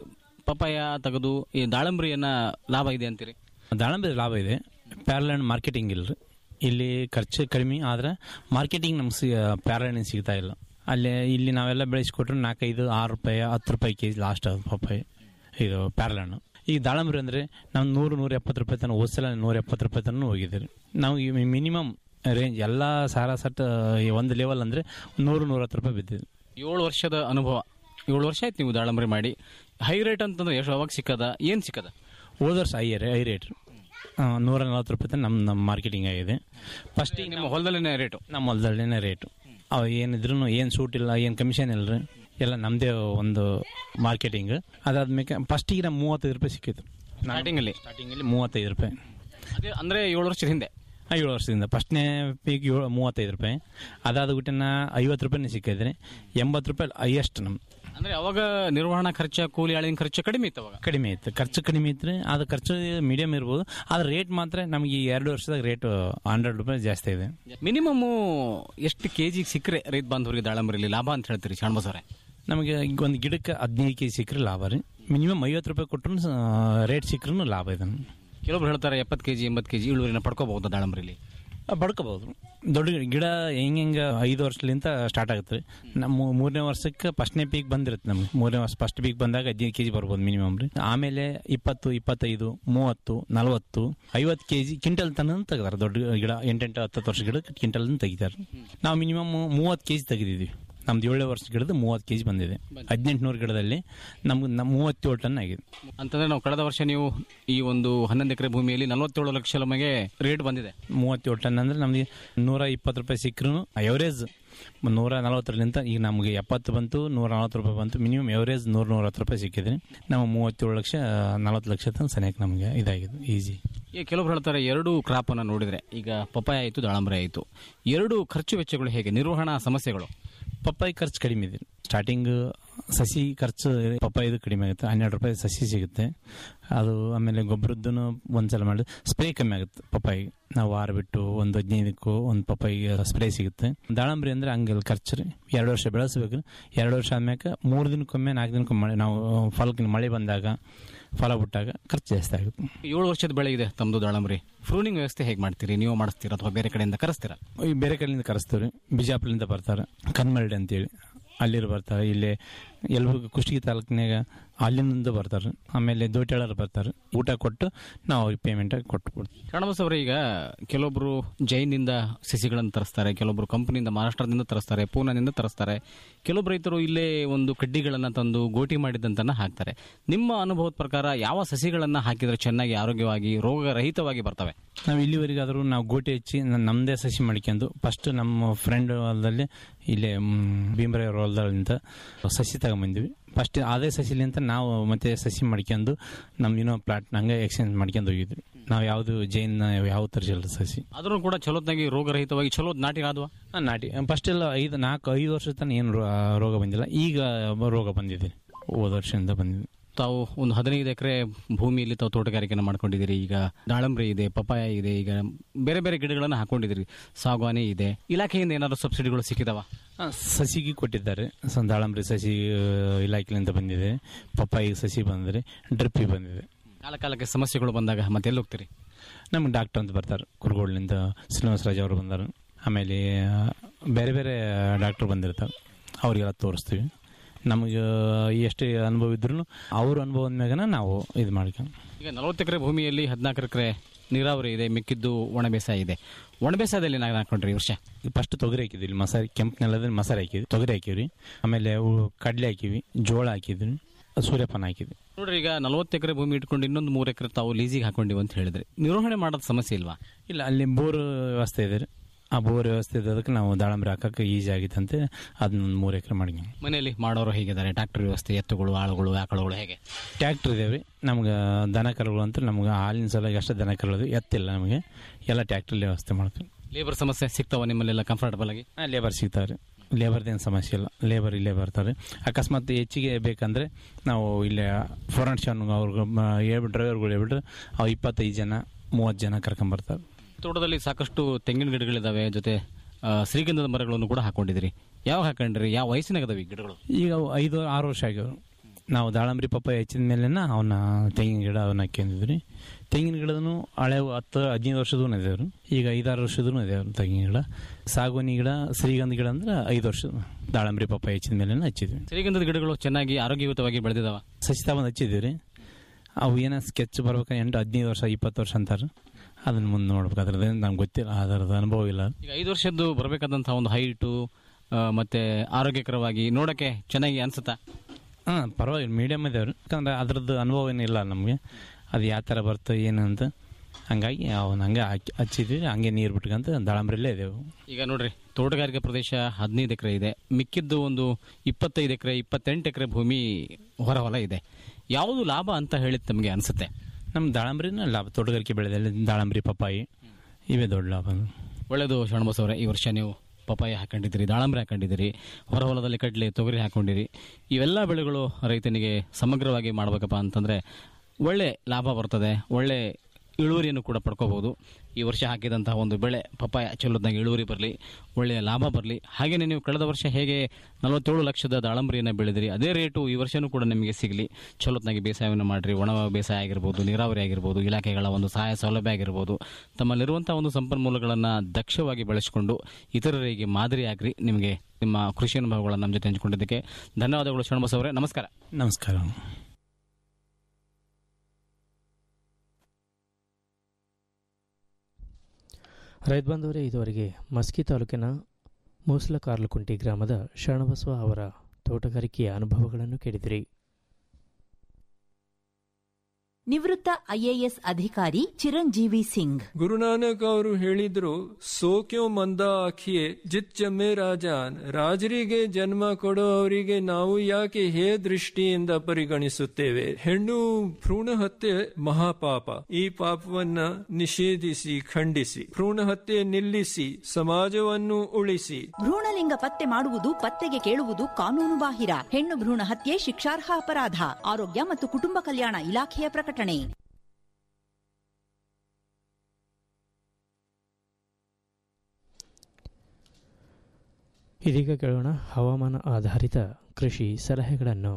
ಪಪಾಯ ತೆಗೆದು ಈ ದಾಳಂಬರಿಯನ್ನ ಲಾಭ ಇದೆ ಅಂತೀರಿ ದಾಳಂಬರಿ ಲಾಭ ಇದೆ ಪ್ಯಾರಲೈನ್ ಮಾರ್ಕೆಟಿಂಗ್ ಇಲ್ಲ ರೀ ಇಲ್ಲಿ ಖರ್ಚು ಕಡಿಮೆ ಆದ್ರೆ ಮಾರ್ಕೆಟಿಂಗ್ ನಮ್ಗೆ ಸಿ ಪ್ಯಾರಲೈನ್ ಸಿಗ್ತಾ ಇಲ್ಲ ಅಲ್ಲಿ ಇಲ್ಲಿ ನಾವೆಲ್ಲ ಬೆಳೆಸ್ಕೊಟ್ರೆ ನಾಲ್ಕೈದು ಆರು ರೂಪಾಯಿ ಹತ್ತು ರೂಪಾಯಿ ಕೆ ಜಿ ಲಾಸ್ಟ್ ಅದು ಪಪ್ಪಾಯಿ ಇದು ಪ್ಯಾರಲಣ್ಣು ಈಗ ದಾಳಂಬರಿ ಅಂದರೆ ನಾವು ನೂರು ನೂರ ಎಪ್ಪತ್ತು ರೂಪಾಯಿ ತನಕ ಹೋದ್ಸಲ ನೂರ ಎಪ್ಪತ್ತು ರೂಪಾಯಿ ತನಕ ಹೋಗಿದ್ದೀರಿ ನಾವು ಮಿನಿಮಮ್ ರೇಂಜ್ ಎಲ್ಲ ಸಾರ ಸಟ್ ಈ ಒಂದು ಲೆವೆಲ್ ಅಂದರೆ ನೂರು ನೂರತ್ತು ರೂಪಾಯಿ ಬಿದ್ದಿದೆ ಏಳು ವರ್ಷದ ಅನುಭವ ಏಳು ವರ್ಷ ಆಯ್ತು ನೀವು ದಾಳಂಬರಿ ಮಾಡಿ ಹೈ ರೇಟ್ ಅಂತಂದ್ರೆ ಎಷ್ಟು ಅವಾಗ ಸಿಕ್ಕದ ಏನು ಸಿಕ್ಕದ ಹೋದ ವರ್ಷ ಐ ಹೈ ರೇಟ್ ನೂರ ನಲ್ವತ್ತು ರೂಪಾಯಿ ತನಕ ನಮ್ಮ ನಮ್ಮ ಮಾರ್ಕೆಟಿಂಗ್ ಆಗಿದೆ ಫಸ್ಟ್ ನಿಮ್ಮ ಹೊಲದಲ್ಲಿನೇ ರೇಟು ನಮ್ಮ ಹೊಲದಲ್ಲಿನೇ ರೇಟು ಅವು ಏನಿದ್ರು ಏನು ಸೂಟ್ ಇಲ್ಲ ಏನು ಕಮಿಷನ್ ಇಲ್ಲ ರೀ ಎಲ್ಲ ನಮ್ಮದೇ ಒಂದು ಮಾರ್ಕೆಟಿಂಗ್ ಅದಾದ್ಮೇಲೆ ಫಸ್ಟಿಗೆ ನಮ್ಮ ಮೂವತ್ತೈದು ರೂಪಾಯಿ ಸಿಕ್ಕಿತ್ತು ಸ್ಟಾರ್ಟಿಂಗಲ್ಲಿ ಸ್ಟಾರ್ಟಿಂಗಲ್ಲಿ ಮೂವತ್ತೈದು ರೂಪಾಯಿ ಅದೇ ಅಂದರೆ ಏಳು ವರ್ಷದ ಹಿಂದೆ ಆ, ಏಳು ವರ್ಷದಿಂದ ಫಸ್ಟ್ನೇ ಪೀಕ್ ಏಳು ಮೂವತ್ತೈದು ರೂಪಾಯಿ ಅದಾದ ಬಿಟ್ಟಿನ ಐವತ್ತು ರೂಪಾಯಿನೇ ಸಿಕ್ಕಿದ್ರಿ ಎಂಬತ್ತು ರೂಪಾಯಿ ಹೈಯೆಸ್ಟ್ ನಮ್ಮ ಅಂದರೆ ಅವಾಗ ನಿರ್ವಹಣಾ ಖರ್ಚು ಕೂಲಿ ಆಳಿನ ಖರ್ಚು ಕಡಿಮೆ ಇತ್ತು ಅವಾಗ ಕಡಿಮೆ ಇತ್ತು ಖರ್ಚು ಕಡಿಮೆ ಇತ್ತು ರೀ ಅದು ಖರ್ಚು ಮೀಡಿಯಮ್ ಇರ್ಬೋದು ಆದ್ರೆ ರೇಟ್ ಮಾತ್ರ ನಮಗೆ ಈ ಎರಡು ವರ್ಷದಾಗ ರೇಟ್ ಹಂಡ್ರೆಡ್ ರೂಪಾಯಿ ಜಾಸ್ತಿ ಇದೆ ಮಿನಿಮಮ್ ಎಷ್ಟು ಕೆ ಜಿಗೆ ಸಿಕ್ಕರೆ ರೈತ ಬಾಂಧವರಿಗೆ ದಾಳಂಬರಿಲಿ ಲಾಭ ಅಂತ ಹೇಳ್ತೀರಿ ಶಾಣ್ಬಸವರೇ ನಮಗೆ ಈಗ ಒಂದು ಗಿಡಕ್ಕೆ ಹದಿನೈದು ಕೆ ಜಿ ಸಿಕ್ಕರೆ ಲಾಭ ರೀ ಮಿನಿಮಮ್ ಐವತ್ತು ರೂಪಾಯಿ ಕೊಟ್ಟರು ರೇಟ್ ಸಿಕ್ಕರೂ ಲಾಭ ಇದೆ ಕೆಲವೊಬ್ರು ಹೇಳ್ತಾರೆ ಎಪ್ಪತ್ತು ಕೆಜಿ ಎಂಬತ್ತು ಕೆಜಿ ಇಳುವರಿನ ಪಡ್ಕೋಬಹುದು ದಾಳಂಬರಿಲಿ ಪಡ್ಕೋಬಹುದು ದೊಡ್ಡ ಗಿಡ ಹೆಂಗೆ ಹೆಂಗೆ ಐದು ವರ್ಷಲಿಂದ ಸ್ಟಾರ್ಟ್ ಆಗುತ್ತೆ ರೀ ನಮ್ಮ ಮೂರನೇ ವರ್ಷಕ್ಕೆ ಫಸ್ಟ್ನೇ ಪೀಕ್ ಬಂದಿರುತ್ತೆ ನಮ್ಗೆ ಮೂರನೇ ವರ್ಷ ಫಸ್ಟ್ ಪೀಕ್ ಬಂದಾಗ ಹದಿನೈದು ಕೆ ಜಿ ಬರ್ಬೋದು ಮಿನಿಮಮ್ ರೀ ಆಮೇಲೆ ಇಪ್ಪತ್ತು ಇಪ್ಪತ್ತೈದು ಮೂವತ್ತು ನಲವತ್ತು ಐವತ್ತು ಕೆ ಜಿ ಕ್ವಿಂಟಲ್ ತನಕ ತೆಗ್ದಾರೆ ದೊಡ್ಡ ಗಿಡ ಎಂಟೆಂಟು ಹತ್ತತ್ತು ವರ್ಷ ಗಿಡ ಕ್ವಿಂಟಲ್ ತೆಗಿತಾರೆ ನಾವು ಮಿನಿಮಮ್ ಮೂವತ್ತು ಕೆ ಜಿ ತೆಗೆದಿದ್ದೀವಿ ನಮ್ದು ಏಳನೇ ವರ್ಷ ಗಿಡದ ಮೂವತ್ತು ಕೆ ಜಿ ಬಂದಿದೆ ಹದಿನೆಂಟುನೂರು ಗಿಡದಲ್ಲಿ ನಮ್ಗೆ ನಮ್ಮ ಮೂವತ್ತೇಳು ಟನ್ ಆಗಿದೆ ಅಂತಂದ್ರೆ ನಾವು ಕಳೆದ ವರ್ಷ ನೀವು ಈ ಒಂದು ಹನ್ನೊಂದು ಎಕರೆ ಭೂಮಿಯಲ್ಲಿ ನಲವತ್ತೇಳು ಲಕ್ಷ ನಮಗೆ ರೇಟ್ ಬಂದಿದೆ ಮೂವತ್ತೇಳು ಟನ್ ಅಂದ್ರೆ ನಮಗೆ ನೂರ ಇಪ್ಪತ್ತು ರೂಪಾಯಿ ಸಿಕ್ಕರೂ ಎವರೇಜ್ ನೂರ ನಲವತ್ತರಲ್ಲಿಂದ ಈಗ ನಮಗೆ ಎಪ್ಪತ್ತು ಬಂತು ನೂರ ನಲವತ್ತು ರೂಪಾಯಿ ಬಂತು ಮಿನಿಮಮ್ ಎವರೇಜ್ ನೂರ ನೂರತ್ತು ರೂಪಾಯಿ ಸಿಕ್ಕಿದ್ರೆ ನಾವು ಮೂವತ್ತೇಳು ಲಕ್ಷ ನಲವತ್ತು ಲಕ್ಷ ತನಕ ಸನಿಯಕ್ಕೆ ನಮಗೆ ಇದಾಗಿದೆ ಈಸಿ ಈಗ ಕೆಲವೊಬ್ರು ಹೇಳ್ತಾರೆ ಎರಡು ಕ್ರಾಪ್ ಅನ್ನ ನೋಡಿದ್ರೆ ಈಗ ಪಪ್ಪಾಯ ಆಯಿತು ದಾಳಂಬರಿ ಆಯಿತು ಎರಡು ಖರ್ಚು ವೆಚ್ಚಗಳು ಹೇಗೆ ನಿರ್ವಹಣಾ ಸಮಸ್ಯೆಗಳು ಪಪ್ಪಾಯಿ ಖರ್ಚು ಕಡಿಮೆ ಇದೆ ಸ್ಟಾರ್ಟಿಂಗ್ ಸಸಿ ಖರ್ಚು ಪಪ್ಪಾಯಿದು ಕಡಿಮೆ ಆಗುತ್ತೆ ಹನ್ನೆರಡು ರೂಪಾಯಿ ಸಸಿ ಸಿಗುತ್ತೆ ಅದು ಆಮೇಲೆ ಗೊಬ್ಬರದ್ದು ಒಂದ್ಸಲ ಮಾಡಿ ಸ್ಪ್ರೇ ಕಮ್ಮಿ ಆಗುತ್ತೆ ಪಪ್ಪಾಯಿಗೆ ನಾವು ವಾರ ಬಿಟ್ಟು ಒಂದು ಹದಿನೈದಕ್ಕೂ ಒಂದು ಪಪ್ಪಾಯಿಗೆ ಸ್ಪ್ರೇ ಸಿಗುತ್ತೆ ದಾಳಂಬರಿ ಅಂದ್ರೆ ಹಂಗೆಲ್ಲ ಖರ್ಚು ರೀ ಎರಡು ವರ್ಷ ಬೆಳೆಸ್ಬೇಕು ಎರಡು ವರ್ಷ ಆದ್ಮ್ಯಾಕ ಮೂರು ದಿನಕ್ಕೊಮ್ಮೆ ನಾಲ್ಕು ದಿನಕ್ಕೊಮ್ಮೆ ಮಳೆ ನಾವು ಫಲಕ್ಕೆ ಮಳೆ ಬಂದಾಗ ಫಲ ಬಿಟ್ಟಾಗ ಖರ್ಚು ಜಾಸ್ತಿ ಆಗುತ್ತೆ ಏಳು ವರ್ಷದ ಬೆಳೆ ಇದೆ ತಮ್ಮದು ದಾಳಂಬರಿ ಫ್ರೂನಿಂಗ್ ವ್ಯವಸ್ಥೆ ಹೇಗೆ ಮಾಡ್ತೀರಿ ನೀವು ಮಾಡಿಸ್ತೀರಾ ಅಥವಾ ಬೇರೆ ಕಡೆಯಿಂದ ಕರೆಸ್ತೀರಾ ಈ ಬೇರೆ ಕಡೆಯಿಂದ ಕರೆಸ್ತೀವಿ ಬಿಜಾಪುರದಿಂದ ಬರ್ತಾರೆ ಕನ್ಮಲ್ಡಿ ಅಂತೇಳಿ ಅಲ್ಲಿರು ಬರ್ತಾರೆ ಇಲ್ಲಿ ಎಲ್ಬರ್ಗ ಕುಷ್ಟಗಿ ತಾಲೂಕಿನಾಗ ಅಲ್ಲಿಂದ ಬರ್ತಾರೆ ಆಮೇಲೆ ದೋಟೆಳರು ಬರ್ತಾರೆ ಊಟ ಕೊಟ್ಟು ನಾವು ಅವ್ರಿಗೆ ಪೇಮೆಂಟ್ ಕೊಟ್ಟು ಕೊಡ್ತೀವಿ ಕಣಬಸವರ ಈಗ ಕೆಲವೊಬ್ರು ಜೈನಿಂದ ಸಸಿಗಳನ್ನು ತರಿಸ್ತಾರೆ ಕೆಲವೊಬ್ರು ಕಂಪನಿಯಿಂದ ಮಹಾರಾಷ್ಟ್ರದಿಂದ ತರಿಸ್ತಾರೆ ಪೂನಾದಿಂದ ತರಿಸ್ತಾರೆ ಕೆಲವೊಬ್ಬ ರೈತರು ಇಲ್ಲೇ ಒಂದು ಕಡ್ಡಿಗಳನ್ನು ತಂದು ಗೋಟಿ ಮಾಡಿದಂತನ ಹಾಕ್ತಾರೆ ನಿಮ್ಮ ಅನುಭವದ ಪ್ರಕಾರ ಯಾವ ಸಸಿಗಳನ್ನು ಹಾಕಿದ್ರೆ ಚೆನ್ನಾಗಿ ಆರೋಗ್ಯವಾಗಿ ರೋಗರಹಿತವಾಗಿ ಬರ್ತವೆ ನಾವು ಇಲ್ಲಿವರೆಗಾದರೂ ನಾವು ಗೋಟೆ ಹಚ್ಚಿ ನ- ನಮ್ಮದೇ ಸಸಿ ಮಾಡ್ಕೊಂಡು ಫಸ್ಟ್ ನಮ್ಮ ಫ್ರೆಂಡ್ ಹೊಲದಲ್ಲಿ ಇಲ್ಲೇ ಭೀಮರಾಯ ಹೊಲದಲ್ಲಿಂದ ಸಸಿ ತಗೊಂಬಂದ್ವಿ ಫಸ್ಟ್ ಅದೇ ಸಸಿಲಿಂತ ನಾವು ಮತ್ತೆ ಸಸಿ ಮಾಡ್ಕೊಂಡು ನಮ್ಮ ಇನ್ನೋ ಪ್ಲಾಟ್ ಹಂಗೆ ಎಕ್ಸ್ಚೇಂಜ್ ಮಾಡ್ಕೊಂಡು ಹೋಗಿದ್ವಿ ನಾವು ಯಾವುದು ಜೈನ್ ಯಾವ ತರಿಸಿಲ್ಲ ಸಸಿ ಆದ್ರೂ ಕೂಡ ಚಲೋತ್ನಾಗಿ ರೋಗರಹಿತವಾಗಿ ಚಲೋ ನಾಟಿ ಆದ್ವಾ ಹಾ, ನಾಟಿ ಫಸ್ಟ್ ಎಲ್ಲ ಐದು ನಾಲ್ಕು ಐದು ವರ್ಷದ ತನಕ ಏನು ರೋ- ರೋಗ ಬಂದಿಲ್ಲ ಈಗ ರೋಗ ಬಂದಿದೆ ಹೋದ ವರ್ಷದಿಂದ ಬಂದಿದೆ ತಾವು ಒಂದು ಹದಿನೈದು ಎಕರೆ ಭೂಮಿಯಲ್ಲಿ ತಾವು ತೋಟಗಾರಿಕೆಯನ್ನು ಮಾಡ್ಕೊಂಡಿದ್ದೀರಿ ಈಗ ದಾಳಂಬ್ರಿ ಇದೆ ಪಪಾಯ ಇದೆ ಈಗ ಬೇರೆ ಬೇರೆ ಗಿಡಗಳನ್ನು ಹಾಕೊಂಡಿದ್ದೀರಿ ಸಾಗುವಾನಿ ಇದೆ ಇಲಾಖೆಯಿಂದ ಏನಾದ್ರು ಸಬ್ಸಿಡಿಗಳು ಸಿಕ್ಕಿದಾವ ಹಾ, ಸಸಿಗೆ ಕೊಟ್ಟಿದ್ದಾರೆ ಸ- ದಾಳಂಬ್ರಿ ಸಸಿ ಆ, ಇಲಾಖೆಯಿಂದ ಬಂದಿದೆ ಪಪ್ಪಾಯಿ ಸಸಿ ಬಂದರೆ ಡ್ರಿಪ್ಪಿ ಬಂದಿದೆ ಕಾಲ ಕಾಲಕ್ಕೆ ಸಮಸ್ಯೆಗಳು ಬಂದಾಗ ಮತ್ತೆ ಎಲ್ಲಿ ಹೋಗ್ತೀರಿ ನಮ್ಗೆ ಡಾಕ್ಟರ್ ಅಂತ ಬರ್ತಾರೆ ಕುರುಗೋಡ್ಲಿಂದ ಶ್ರೀನಿವಾಸ ರಾಜ್ ಅವರು ಬಂದರು ಆಮೇಲೆ ಆ, ಬೇರೆ ಬೇರೆ ಡಾಕ್ಟರ್ ಬಂದಿರ್ತಾರೆ ಅವರಿಗೆಲ್ಲ ತೋರಿಸ್ತೀವಿ ನಮಗೆ ಎಷ್ಟು ಅನುಭವ ಇದ್ರೂ ಅವ್ರ ಅನುಭವದ ಮ್ಯಾಗನ ನಾವು ಇದು ಮಾಡ್ಕೊಂಡು ಈಗ ನಲವತ್ತು ಎಕರೆ ಭೂಮಿಯಲ್ಲಿ ಹದಿನಾಲ್ಕು ಎಕರೆ ನೀರಾವರಿ ಇದೆ ಮಿಕ್ಕಿದ್ದು ಒಣ ಬೇಸಾಯ ಇದೆ ಒಣ ಬೇಸಾಯದಲ್ಲಿ ನಾವು ಹಾಕೊಂಡ್ರಿ ಈ ವರ್ಷ ಫಸ್ಟ್ ತೊಗರಿ ಹಾಕಿದ್ವಿ ಇಲ್ಲಿ ಮಸಾರಿ ಕೆಂಪು ನೆಲದಲ್ಲಿ ಮಸಾರಿ ಹಾಕಿದ್ವಿ ತೊಗರಿ ಹಾಕಿವ್ರಿ ಆಮೇಲೆ ಉ- ಕಡ್ಲೆ ಹಾಕಿವಿ ಜೋಳ ಹಾಕಿದ್ವಿ ಸೂರ್ಯಪಾನ ಹಾಕಿದ್ವಿ ನೋಡ್ರಿ ಈಗ ನಲವತ್ತು ಎಕರೆ ಭೂಮಿ ಇಟ್ಕೊಂಡು ಇನ್ನೊಂದು ಮೂರು ಎಕರೆ ತಾವು ಲೀಸಿಗೆ ಹಾಕೊಂಡಿವಿ ಅಂತ ಹೇಳಿದ್ರಿ ನಿರ್ವಹಣೆ ಮಾಡೋದು ಸಮಸ್ಯೆ ಇಲ್ವಾ ಇಲ್ಲ ಅಲ್ಲಿ ಬೋರ್ ವ್ಯವಸ್ಥೆ ಇದೆ ರೀ ಆ ಬೋರ್ ವ್ಯವಸ್ಥೆ ಇದ್ದದಕ್ಕೆ ನಾವು ದಾಳಂಬ್ರಿ ಹಾಕಕ್ಕೆ ಈಜಿ ಆಗಿತ್ತಂತೆ ಅದನ್ನ ಒಂದು ಮೂರು ಎಕರೆ ಮಾಡಿದ್ವಿ ಮನೆಯಲ್ಲಿ ಮಾಡೋರು ಹೇಗಿದ್ದಾರೆ ಟ್ರ್ಯಾಕ್ಟರ್ ವ್ಯವಸ್ಥೆ ಎತ್ತುಗಳು ಆಳುಗಳು ಆಕಳುಗಳು ಹೇಗೆ ಟ್ಯಾಕ್ಟ್ರ್ ಇದಾವೆ ನಮ್ಗೆ ದನ ಕರುಗಳು ಅಂತ ನಮ್ಗೆ ಹಾಲಿನ ಸಲುವಾಗಿ ಅಷ್ಟೇ ದನ ಕರುಗಳು ಎತ್ತಿಲ್ಲ ನಮಗೆ ಎಲ್ಲ ಟ್ಯಾಕ್ಟ್ರಲ್ಲಿ ವ್ಯವಸ್ಥೆ ಮಾಡ್ತೀವಿ ಲೇಬರ್ ಸಮಸ್ಯೆ ಸಿಗ್ತಾವ ನಿಮ್ಮಲ್ಲೆಲ್ಲ ಕಂಫರ್ಟಬಲ್ ಆಗಿ ಲೇಬರ್ ಸಿಗ್ತಾರೆ ಲೇಬರ್ದೇನು ಸಮಸ್ಯೆ ಇಲ್ಲ ಲೇಬರ್ ಇಲ್ಲೇ ಬರ್ತಾರೆ ಅಕಸ್ಮಾತ್ ಹೆಚ್ಚಿಗೆ ಬೇಕಂದ್ರೆ ನಾವು ಇಲ್ಲೇ ಫೋರೆಂಟ್ ಶಾನ್ ಅವ್ರಿಗೆ ಹೇಳ್ಬಿಟ್ಟು ಡ್ರೈವರ್ಗಳು ಹೇಳ್ಬಿಟ್ರೆ ಅವು ಇಪ್ಪತ್ತೈದು ಜನ ಮೂವತ್ತು ಜನ ಕರ್ಕೊಂಬರ್ತಾರೆ ತೋಟದಲ್ಲಿ ಸಾಕಷ್ಟು ತೆಂಗಿನ ಗಿಡಗಳಿದಾವೆ ಜೊತೆ ಆ, ಶ್ರೀಗಂಧದ ಮರಗಳನ್ನು ಕೂಡ ಹಾಕೊಂಡಿದ್ದೀರಿ ಯಾವಾಗ ಹಾಕೊಂಡ್ರಿ ಯಾವ ವಯಸ್ಸಿನಾಗ ಅದಾವೆ ಈ ಗಿಡಗಳು ಈಗ ಅವು ಐದು ಆರು ವರ್ಷ ಆಗ್ಯಾವ ನಾವು ದಾಳಂಬ್ರಿ ಪಪ್ಪ ಹೆಚ್ಚಿದ ಮೇಲೆ ಅವನ್ನ ತೆಂಗಿನ ಗಿಡ ಅವನ್ನ ಹಾಕೊಂಡಿದ್ವಿ ತೆಂಗಿನ ಗಿಡದೂ ಹಳೆ ಹತ್ತು ಹದಿನೈದು ವರ್ಷದೂ ಇದೇವ್ರು ಈಗ ಐದಾರು ವರ್ಷದೂ ಇದೇವ್ರು ತೆಂಗಿನ ಗಿಡ ಸಾಗುವಾನಿ ಗಿಡ ಶ್ರೀಗಂಧ ಗಿಡ ಅಂದ್ರೆ ಐದು ವರ್ಷ ದಾಳಂಬ್ರಿ ಪಪ್ಪ ಹೆಚ್ಚಿದ ಮೇಲೆ ಹಚ್ಚಿದ್ವಿ ಶ್ರೀಗಂಧದ ಗಿಡಗಳು ಚೆನ್ನಾಗಿ ಆರೋಗ್ಯಯುತವಾಗಿ ಬೆಳೆದಿದಾವ ಸಸಿ ತಗೊಂಡು ಹಚ್ಚಿದ್ವಿ ರೀ ಅವು ಏನೋ ಸ್ಕೆಚ್ ಬರ್ಬೇಕಾದ್ರೆ ಎಂಟು ಹದಿನೈದು ವರ್ಷ ಇಪ್ಪತ್ತು ವರ್ಷ ಅಂತಾರೆ ಅದನ್ನ ಮುಂದೆ ನೋಡ್ಬೇಕು ಅದ್ರದ್ದು ನಮ್ಗೆ ಗೊತ್ತಿಲ್ಲ ಅದರದ್ದು ಅನುಭವ ಇಲ್ಲ ಈಗ ಐದು ವರ್ಷದ್ದು ಬರಬೇಕಾದಂತಹ ಒಂದು ಹೈಟು ಮತ್ತೆ ಆರೋಗ್ಯಕರವಾಗಿ ನೋಡಕ್ಕೆ ಚೆನ್ನಾಗಿ ಅನ್ಸುತ್ತಾ ಹಾಂ ಪರವಾಗಿಲ್ಲ ಮೀಡಿಯಮ್ ಇದೇವ್ರಿ ಯಾಕಂದ್ರೆ ಅದ್ರದ್ದು ಅನುಭವ ಏನಿಲ್ಲ ನಮಗೆ ಅದು ಯಾವ ಥರ ಬರ್ತದೆ ಏನು ಅಂತ ಹಂಗಾಗಿ ಅವನ್ನ ಹಂಗೆ ಹಾಕಿ ಹಚ್ಚಿದ್ವಿ ಹಂಗೆ ನೀರು ಬಿಟ್ಕಂತ ದಾಳಂಬ್ರಲ್ಲೇ ಇದೇವು ಈಗ ನೋಡ್ರಿ ತೋಟಗಾರಿಕೆ ಪ್ರದೇಶ ಹದಿನೈದು ಎಕರೆ ಇದೆ ಮಿಕ್ಕಿದ್ದು ಒಂದು ಇಪ್ಪತ್ತೈದು ಎಕರೆ ಇಪ್ಪತ್ತೆಂಟು ಎಕರೆ ಭೂಮಿ ಹೊರಹೊಲ ಇದೆ ಯಾವುದು ಲಾಭ ಅಂತ ಹೇಳಿ ತಮಗೆ ಅನ್ಸುತ್ತೆ ನಮ್ಮ ದಾಳಂಬ್ರಿನ ಲಾಭ ತೋಟಗಾರಿಕೆ ಬೆಳೆದಲ್ಲಿ ದಾಳಂಬ್ರಿ ಪಪ್ಪಾಯಿ ಇವೇ ದೊಡ್ಡ ಲಾಭ ಒಳ್ಳೆಯದು ಶರಣಬಸ್ ಅವರೇ ಈ ವರ್ಷ ನೀವು ಪಪಾಯ ಹಾಕೊಂಡಿದ್ದೀರಿ ದಾಳಂಬ್ರಿ ಹಾಕೊಂಡಿದ್ದೀರಿ ಹೊರಹೊಲದಲ್ಲಿ ಕಡಲೆ ತೊಗರಿ ಹಾಕೊಂಡಿರಿ ಇವೆಲ್ಲ ಬೆಳೆಗಳು ರೈತನಿಗೆ ಸಮಗ್ರವಾಗಿ ಮಾಡಬೇಕಪ್ಪ ಅಂತಂದ್ರೆ ಒಳ್ಳೆ ಲಾಭ ಬರ್ತದೆ ಒಳ್ಳೆ ಇಳುವರಿಯನ್ನು ಕೂಡ ಪಡ್ಕೋಬಹುದು ಈ ವರ್ಷ ಹಾಕಿದಂತಹ ಒಂದು ಬೆಳೆ ಪಪ್ಪಾಯ ಚಲೋದ್ನಾಗ ಇಳುವರಿ ಬರಲಿ ಒಳ್ಳೆಯ ಲಾಭ ಬರಲಿ ಹಾಗೆಯೇ ನೀವು ಕಳೆದ ವರ್ಷ ಹೇಗೆ ನಲವತ್ತೇಳು ಲಕ್ಷದ ದಾಳಂಬರಿಯನ್ನು ಬೆಳೆದಿರಿ ಅದೇ ರೇಟು ಈ ವರ್ಷನೂ ಕೂಡ ನಿಮಗೆ ಸಿಗಲಿ ಚಲೋತ್ನಾಗಿ ಬೇಸಾಯವನ್ನು ಮಾಡಿರಿ ಒಣ ಬೇಸಾಯ ಆಗಿರ್ಬೋದು ನೀರಾವರಿ ಆಗಿರ್ಬೋದು ಇಲಾಖೆಗಳ ಒಂದು ಸಹಾಯ ಸೌಲಭ್ಯ ಆಗಿರ್ಬೋದು ತಮ್ಮಲ್ಲಿರುವಂತಹ ಒಂದು ಸಂಪನ್ಮೂಲಗಳನ್ನು ದಕ್ಷವಾಗಿ ಬಳಸಿಕೊಂಡು ಇತರರಿಗೆ ಮಾದರಿ ಆಗ್ರಿ ನಿಮಗೆ ನಿಮ್ಮ ಕೃಷಿ ಅನುಭವಗಳನ್ನು ನಮ್ಮ ಜೊತೆ ಹಂಚಿಕೊಂಡಿದ್ದಕ್ಕೆ ಧನ್ಯವಾದಗಳು ಶರಣಬಸ್ ಅವರೇ ನಮಸ್ಕಾರ ನಮಸ್ಕಾರ ರೈತ ಬಾಂಧವರೇ ಇದುವರೆಗೆ ಮಸ್ಕಿ ತಾಲೂಕಿನ ಮೂಸ್ಲ ಕಾರ್ಲಕುಂಟಿ ಗ್ರಾಮದ ಶರಣಬಸವ ಅವರ ತೋಟಗಾರಿಕೆಯ ಅನುಭವಗಳನ್ನು ಕೇಳಿದಿರಿ ನಿವೃತ್ತ ಐಎಎಸ್ ಅಧಿಕಾರಿ ಚಿರಂಜೀವಿ ಸಿಂಗ್ ಗುರುನಾನಕ್ ಅವರು ಹೇಳಿದ್ರು ಸೋಕ್ಯೋ ಮಂದ ಆಖಿಯೇ ಜಿತ್ ಜಮ್ಮೆ ರಾಜಾನ್ ರಾಜರಿಗೆ ಜನ್ಮ ಕೊಡೋ ಅವರಿಗೆ ನಾವು ಯಾಕೆ ಹೇ ದೃಷ್ಟಿಯಿಂದ ಪರಿಗಣಿಸುತ್ತೇವೆ ಹೆಣ್ಣು ಭ್ರೂಣ ಹತ್ಯೆ ಮಹಾಪಾಪ ಈ ಪಾಪವನ್ನ ನಿಷೇಧಿಸಿ ಖಂಡಿಸಿ ಭ್ರೂಣ ಹತ್ಯೆ ನಿಲ್ಲಿಸಿ ಸಮಾಜವನ್ನು ಉಳಿಸಿ ಭ್ರೂಣಲಿಂಗ ಪತ್ತೆ ಮಾಡುವುದು ಪತ್ತೆಗೆ ಕೇಳುವುದು ಕಾನೂನು ಬಾಹಿರ ಹೆಣ್ಣು ಭ್ರೂಣ ಹತ್ಯೆ ಶಿಕ್ಷಾರ್ಹ ಅಪರಾಧ ಆರೋಗ್ಯ ಮತ್ತು ಕುಟುಂಬ ಕಲ್ಯಾಣ ಇಲಾಖೆಯ ಪ್ರಕಟಣೆ ಇದೀಗ ಕೇಳೋಣ ಹವಾಮಾನ ಆಧಾರಿತ ಕೃಷಿ ಸಲಹೆಗಳನ್ನು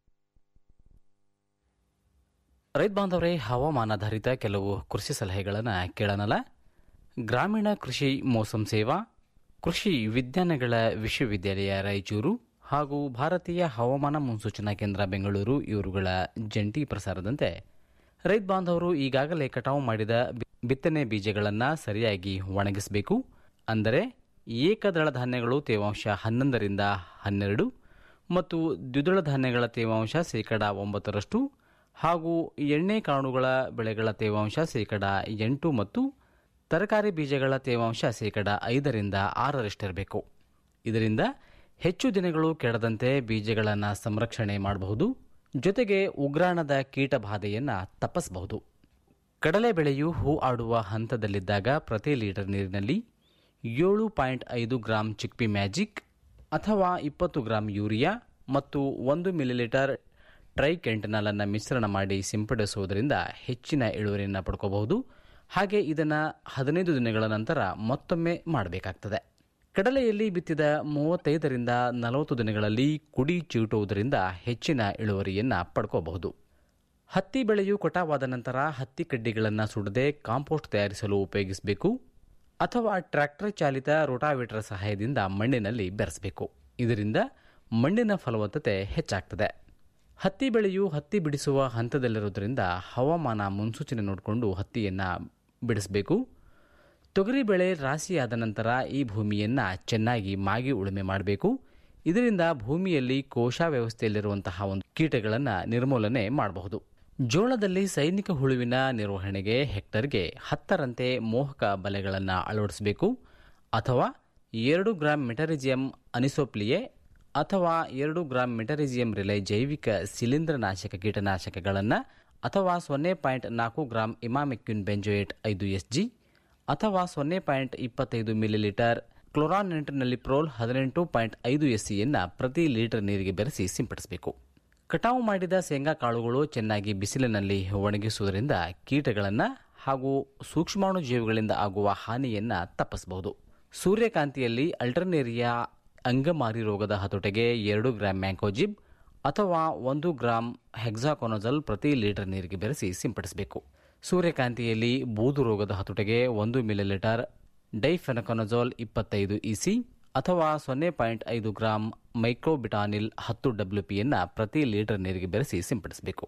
ರೈತ ಬಾಂಧವರೇ ಹವಾಮಾನಾಧಾರಿತ ಕೆಲವು ಕೃಷಿ ಸಲಹೆಗಳನ್ನು ಕೇಳೋಣಲ್ಲ ಗ್ರಾಮೀಣ ಕೃಷಿ ಮೋಸಂ ಸೇವಾ ಕೃಷಿ ವಿಜ್ಞಾನಗಳ ವಿಶ್ವವಿದ್ಯಾಲಯ ರಾಯಚೂರು ಹಾಗೂ ಭಾರತೀಯ ಹವಾಮಾನ ಮುನ್ಸೂಚನಾ ಕೇಂದ್ರ ಬೆಂಗಳೂರು ಇವರುಗಳ ಜಂಟಿ ಪ್ರಸಾರದಂತೆ ರೈತ ಬಾಂಧವರು ಈಗಾಗಲೇ ಕಟಾವು ಮಾಡಿದ ಬಿ- ಬಿತ್ತನೆ ಬೀಜಗಳನ್ನು ಸರಿಯಾಗಿ ಒಣಗಿಸಬೇಕು ಅಂದರೆ ಏಕದಳ ಧಾನ್ಯಗಳು ತೇವಾಂಶ ಹನ್ನೊಂದರಿಂದ ಹನ್ನೆರಡು ಮತ್ತು ದ್ವಿದಳ ಧಾನ್ಯಗಳ ತೇವಾಂಶ ಶೇಕಡ ಒಂಬತ್ತರಷ್ಟು ಹಾಗೂ ಎಣ್ಣೆ ಕಾಳುಗಳ ಬೆಳೆಗಳ ತೇವಾಂಶ ಶೇಕಡ ಎಂಟು ಮತ್ತು ತರಕಾರಿ ಬೀಜಗಳ ತೇವಾಂಶ ಶೇಕಡ ಐದರಿಂದ ಆರರಷ್ಟಿರಬೇಕು ಇದರಿಂದ ಹೆಚ್ಚು ದಿನಗಳು ಕೆಡದಂತೆ ಬೀಜಗಳನ್ನು ಸಂರಕ್ಷಣೆ ಮಾಡಬಹುದು ಜೊತೆಗೆ ಉಗ್ರಾಣದ ಕೀಟ ಬಾಧೆಯನ್ನು ತಪ್ಪಿಸಬಹುದು ಕಡಲೆ ಬೆಳೆಯು ಹೂ ಆಡುವ ಹಂತದಲ್ಲಿದ್ದಾಗ ಪ್ರತಿ ಲೀಟರ್ ನೀರಿನಲ್ಲಿ ಏಳು ಪಾಯಿಂಟ್ ಐದು ಗ್ರಾಂ ಚಿಕ್ಪಿ ಮ್ಯಾಜಿಕ್ ಅಥವಾ ಇಪ್ಪತ್ತು ಗ್ರಾಂ ಯೂರಿಯಾ ಮತ್ತು ಒಂದು ಮಿಲಿಲೀಟರ್ ಟ್ರೈಕೆಂಟನಾಲನ್ನು ಮಿಶ್ರಣ ಮಾಡಿ ಸಿಂಪಡಿಸುವುದರಿಂದ ಹೆಚ್ಚಿನ ಇಳುವರಿಯನ್ನು ಪಡ್ಕೋಬಹುದು ಹಾಗೆ ಇದನ್ನು ಹದಿನೈದು ದಿನಗಳ ನಂತರ ಮತ್ತೊಮ್ಮೆ ಮಾಡಬೇಕಾಗ್ತದೆ ಕಡಲೆಯಲ್ಲಿ ಬಿತ್ತಿದ ಮೂವತ್ತೈದರಿಂದ ನಲವತ್ತು ದಿನಗಳಲ್ಲಿ ಕುಡಿ ಚೀಟುವುದರಿಂದ ಹೆಚ್ಚಿನ ಇಳುವರಿಯನ್ನು ಪಡ್ಕೋಬಹುದು ಹತ್ತಿ ಬೆಳೆಯು ಕಟಾವಾದ ನಂತರ ಹತ್ತಿ ಕಡ್ಡಿಗಳನ್ನು ಸುಡದೆ ಕಾಂಪೋಸ್ಟ್ ತಯಾರಿಸಲು ಉಪಯೋಗಿಸಬೇಕು ಅಥವಾ ಟ್ರ್ಯಾಕ್ಟರ್ ಚಾಲಿತ ರೋಟಾವೇಟರ್ ಸಹಾಯದಿಂದ ಮಣ್ಣಿನಲ್ಲಿ ಬೆರೆಸಬೇಕು ಇದರಿಂದ ಮಣ್ಣಿನ ಫಲವತ್ತತೆ ಹೆಚ್ಚಾಗ್ತದೆ ಹತ್ತಿ ಬೆಳೆಯು ಹತ್ತಿ ಬಿಡಿಸುವ ಹಂತದಲ್ಲಿರುವುದರಿಂದ ಹವಾಮಾನ ಮುನ್ಸೂಚನೆ ನೋಡಿಕೊಂಡು ಹತ್ತಿಯನ್ನು ಬಿಡಿಸಬೇಕು ತೊಗರಿ ಬೆಳೆ ರಾಶಿಯಾದ ನಂತರ ಈ ಭೂಮಿಯನ್ನು ಚೆನ್ನಾಗಿ ಮಾಗಿ ಉಳುಮೆ ಮಾಡಬೇಕು ಇದರಿಂದ ಭೂಮಿಯಲ್ಲಿ ಕೋಶ ವ್ಯವಸ್ಥೆಯಲ್ಲಿರುವಂತಹ ಒಂದು ಕೀಟಗಳನ್ನು ನಿರ್ಮೂಲನೆ ಮಾಡಬಹುದು ಜೋಳದಲ್ಲಿ ಸೈನಿಕ ಹುಳುವಿನ ನಿರ್ವಹಣೆಗೆ ಹೆಕ್ಟರ್ಗೆ ಹತ್ತರಂತೆ ಮೋಹಕ ಬಲೆಗಳನ್ನು ಅಳವಡಿಸಬೇಕು ಅಥವಾ ಎರಡು ಗ್ರಾಂ ಮೆಟರಿಜಿಯಂ ಅನಿಸೋಪ್ಲಿಯೆ ಅಥವಾ ಎರಡು ಗ್ರಾಂ ಮೆಟರಿಜಿಯಂ ರಿಲೈ ಜೈವಿಕ ಶಿಲೀಂಧ್ರನಾಶಕ ಕೀಟನಾಶಕಗಳನ್ನು ಅಥವಾ ಸೊನ್ನೆ ಪಾಯಿಂಟ್ ನಾಲ್ಕು ಗ್ರಾಂ ಇಮಾಮೆಕ್ಯುನ್ ಬೆಂಜೋಯೇಟ್ ಐದು ಎಸ್ ಜಿ ಅಥವಾ ಸೊನ್ನೆ ಪಾಯಿಂಟ್ ಇಪ್ಪತ್ತೈದು ಮಿಲಿಲೀಟರ್ ಕ್ಲೋರಾನೆಂಟ್ನಲ್ಲಿ ಪ್ರೋಲ್ ಹದಿನೆಂಟು ಪಾಯಿಂಟ್ ಐದು ಎಸ್ ಸಿಯನ್ನು ಪ್ರತಿ ಲೀಟರ್ ನೀರಿಗೆ ಬೆರೆಸಿ ಸಿಂಪಡಿಸಬೇಕು ಕಟಾವು ಮಾಡಿದ ಶೇಂಗಾ ಕಾಳುಗಳು ಚೆನ್ನಾಗಿ ಬಿಸಿಲಿನಲ್ಲಿ ಒಣಗಿಸುವುದರಿಂದ ಕೀಟಗಳನ್ನು ಹಾಗೂ ಸೂಕ್ಷ್ಮಾಣು ಜೀವಿಗಳಿಂದ ಆಗುವ ಹಾನಿಯನ್ನು ತಪ್ಪಿಸಬಹುದು ಸೂರ್ಯಕಾಂತಿಯಲ್ಲಿ ಅಲ್ಟರ್ನೇರಿಯಾ ಅಂಗಮಾರಿ ರೋಗದ ಹತೋಟೆಗೆ ಎರಡು ಗ್ರಾಂ ಮ್ಯಾಂಕೋಜಿಬ್ ಅಥವಾ ಒಂದು ಗ್ರಾಂ ಹೆಕ್ಸಾಕೊನಜಲ್ ಪ್ರತಿ ಲೀಟರ್ ನೀರಿಗೆ ಬೆರೆಸಿ ಸಿಂಪಡಿಸಬೇಕು ಸೂರ್ಯಕಾಂತಿಯಲ್ಲಿ ಬೂದು ರೋಗದ ಹತೋಟೆಗೆ ಒಂದು ಮಿಲಿಲೀಟರ್ ಡೈಫೆನಕೊನಜೋಲ್ ಇಪ್ಪತ್ತೈದು ಇಸಿ ಅಥವಾ ಸೊನ್ನೆ ಪಾಯಿಂಟ್ ಐದು ಗ್ರಾಂ ಮೈಕ್ರೋಬಿಟಾನಿಲ್ ಹತ್ತು ಡಬ್ಲ್ಯೂ ಪಿಯನ್ನು ಪ್ರತಿ ಲೀಟರ್ ನೀರಿಗೆ ಬೆರೆಸಿ ಸಿಂಪಡಿಸಬೇಕು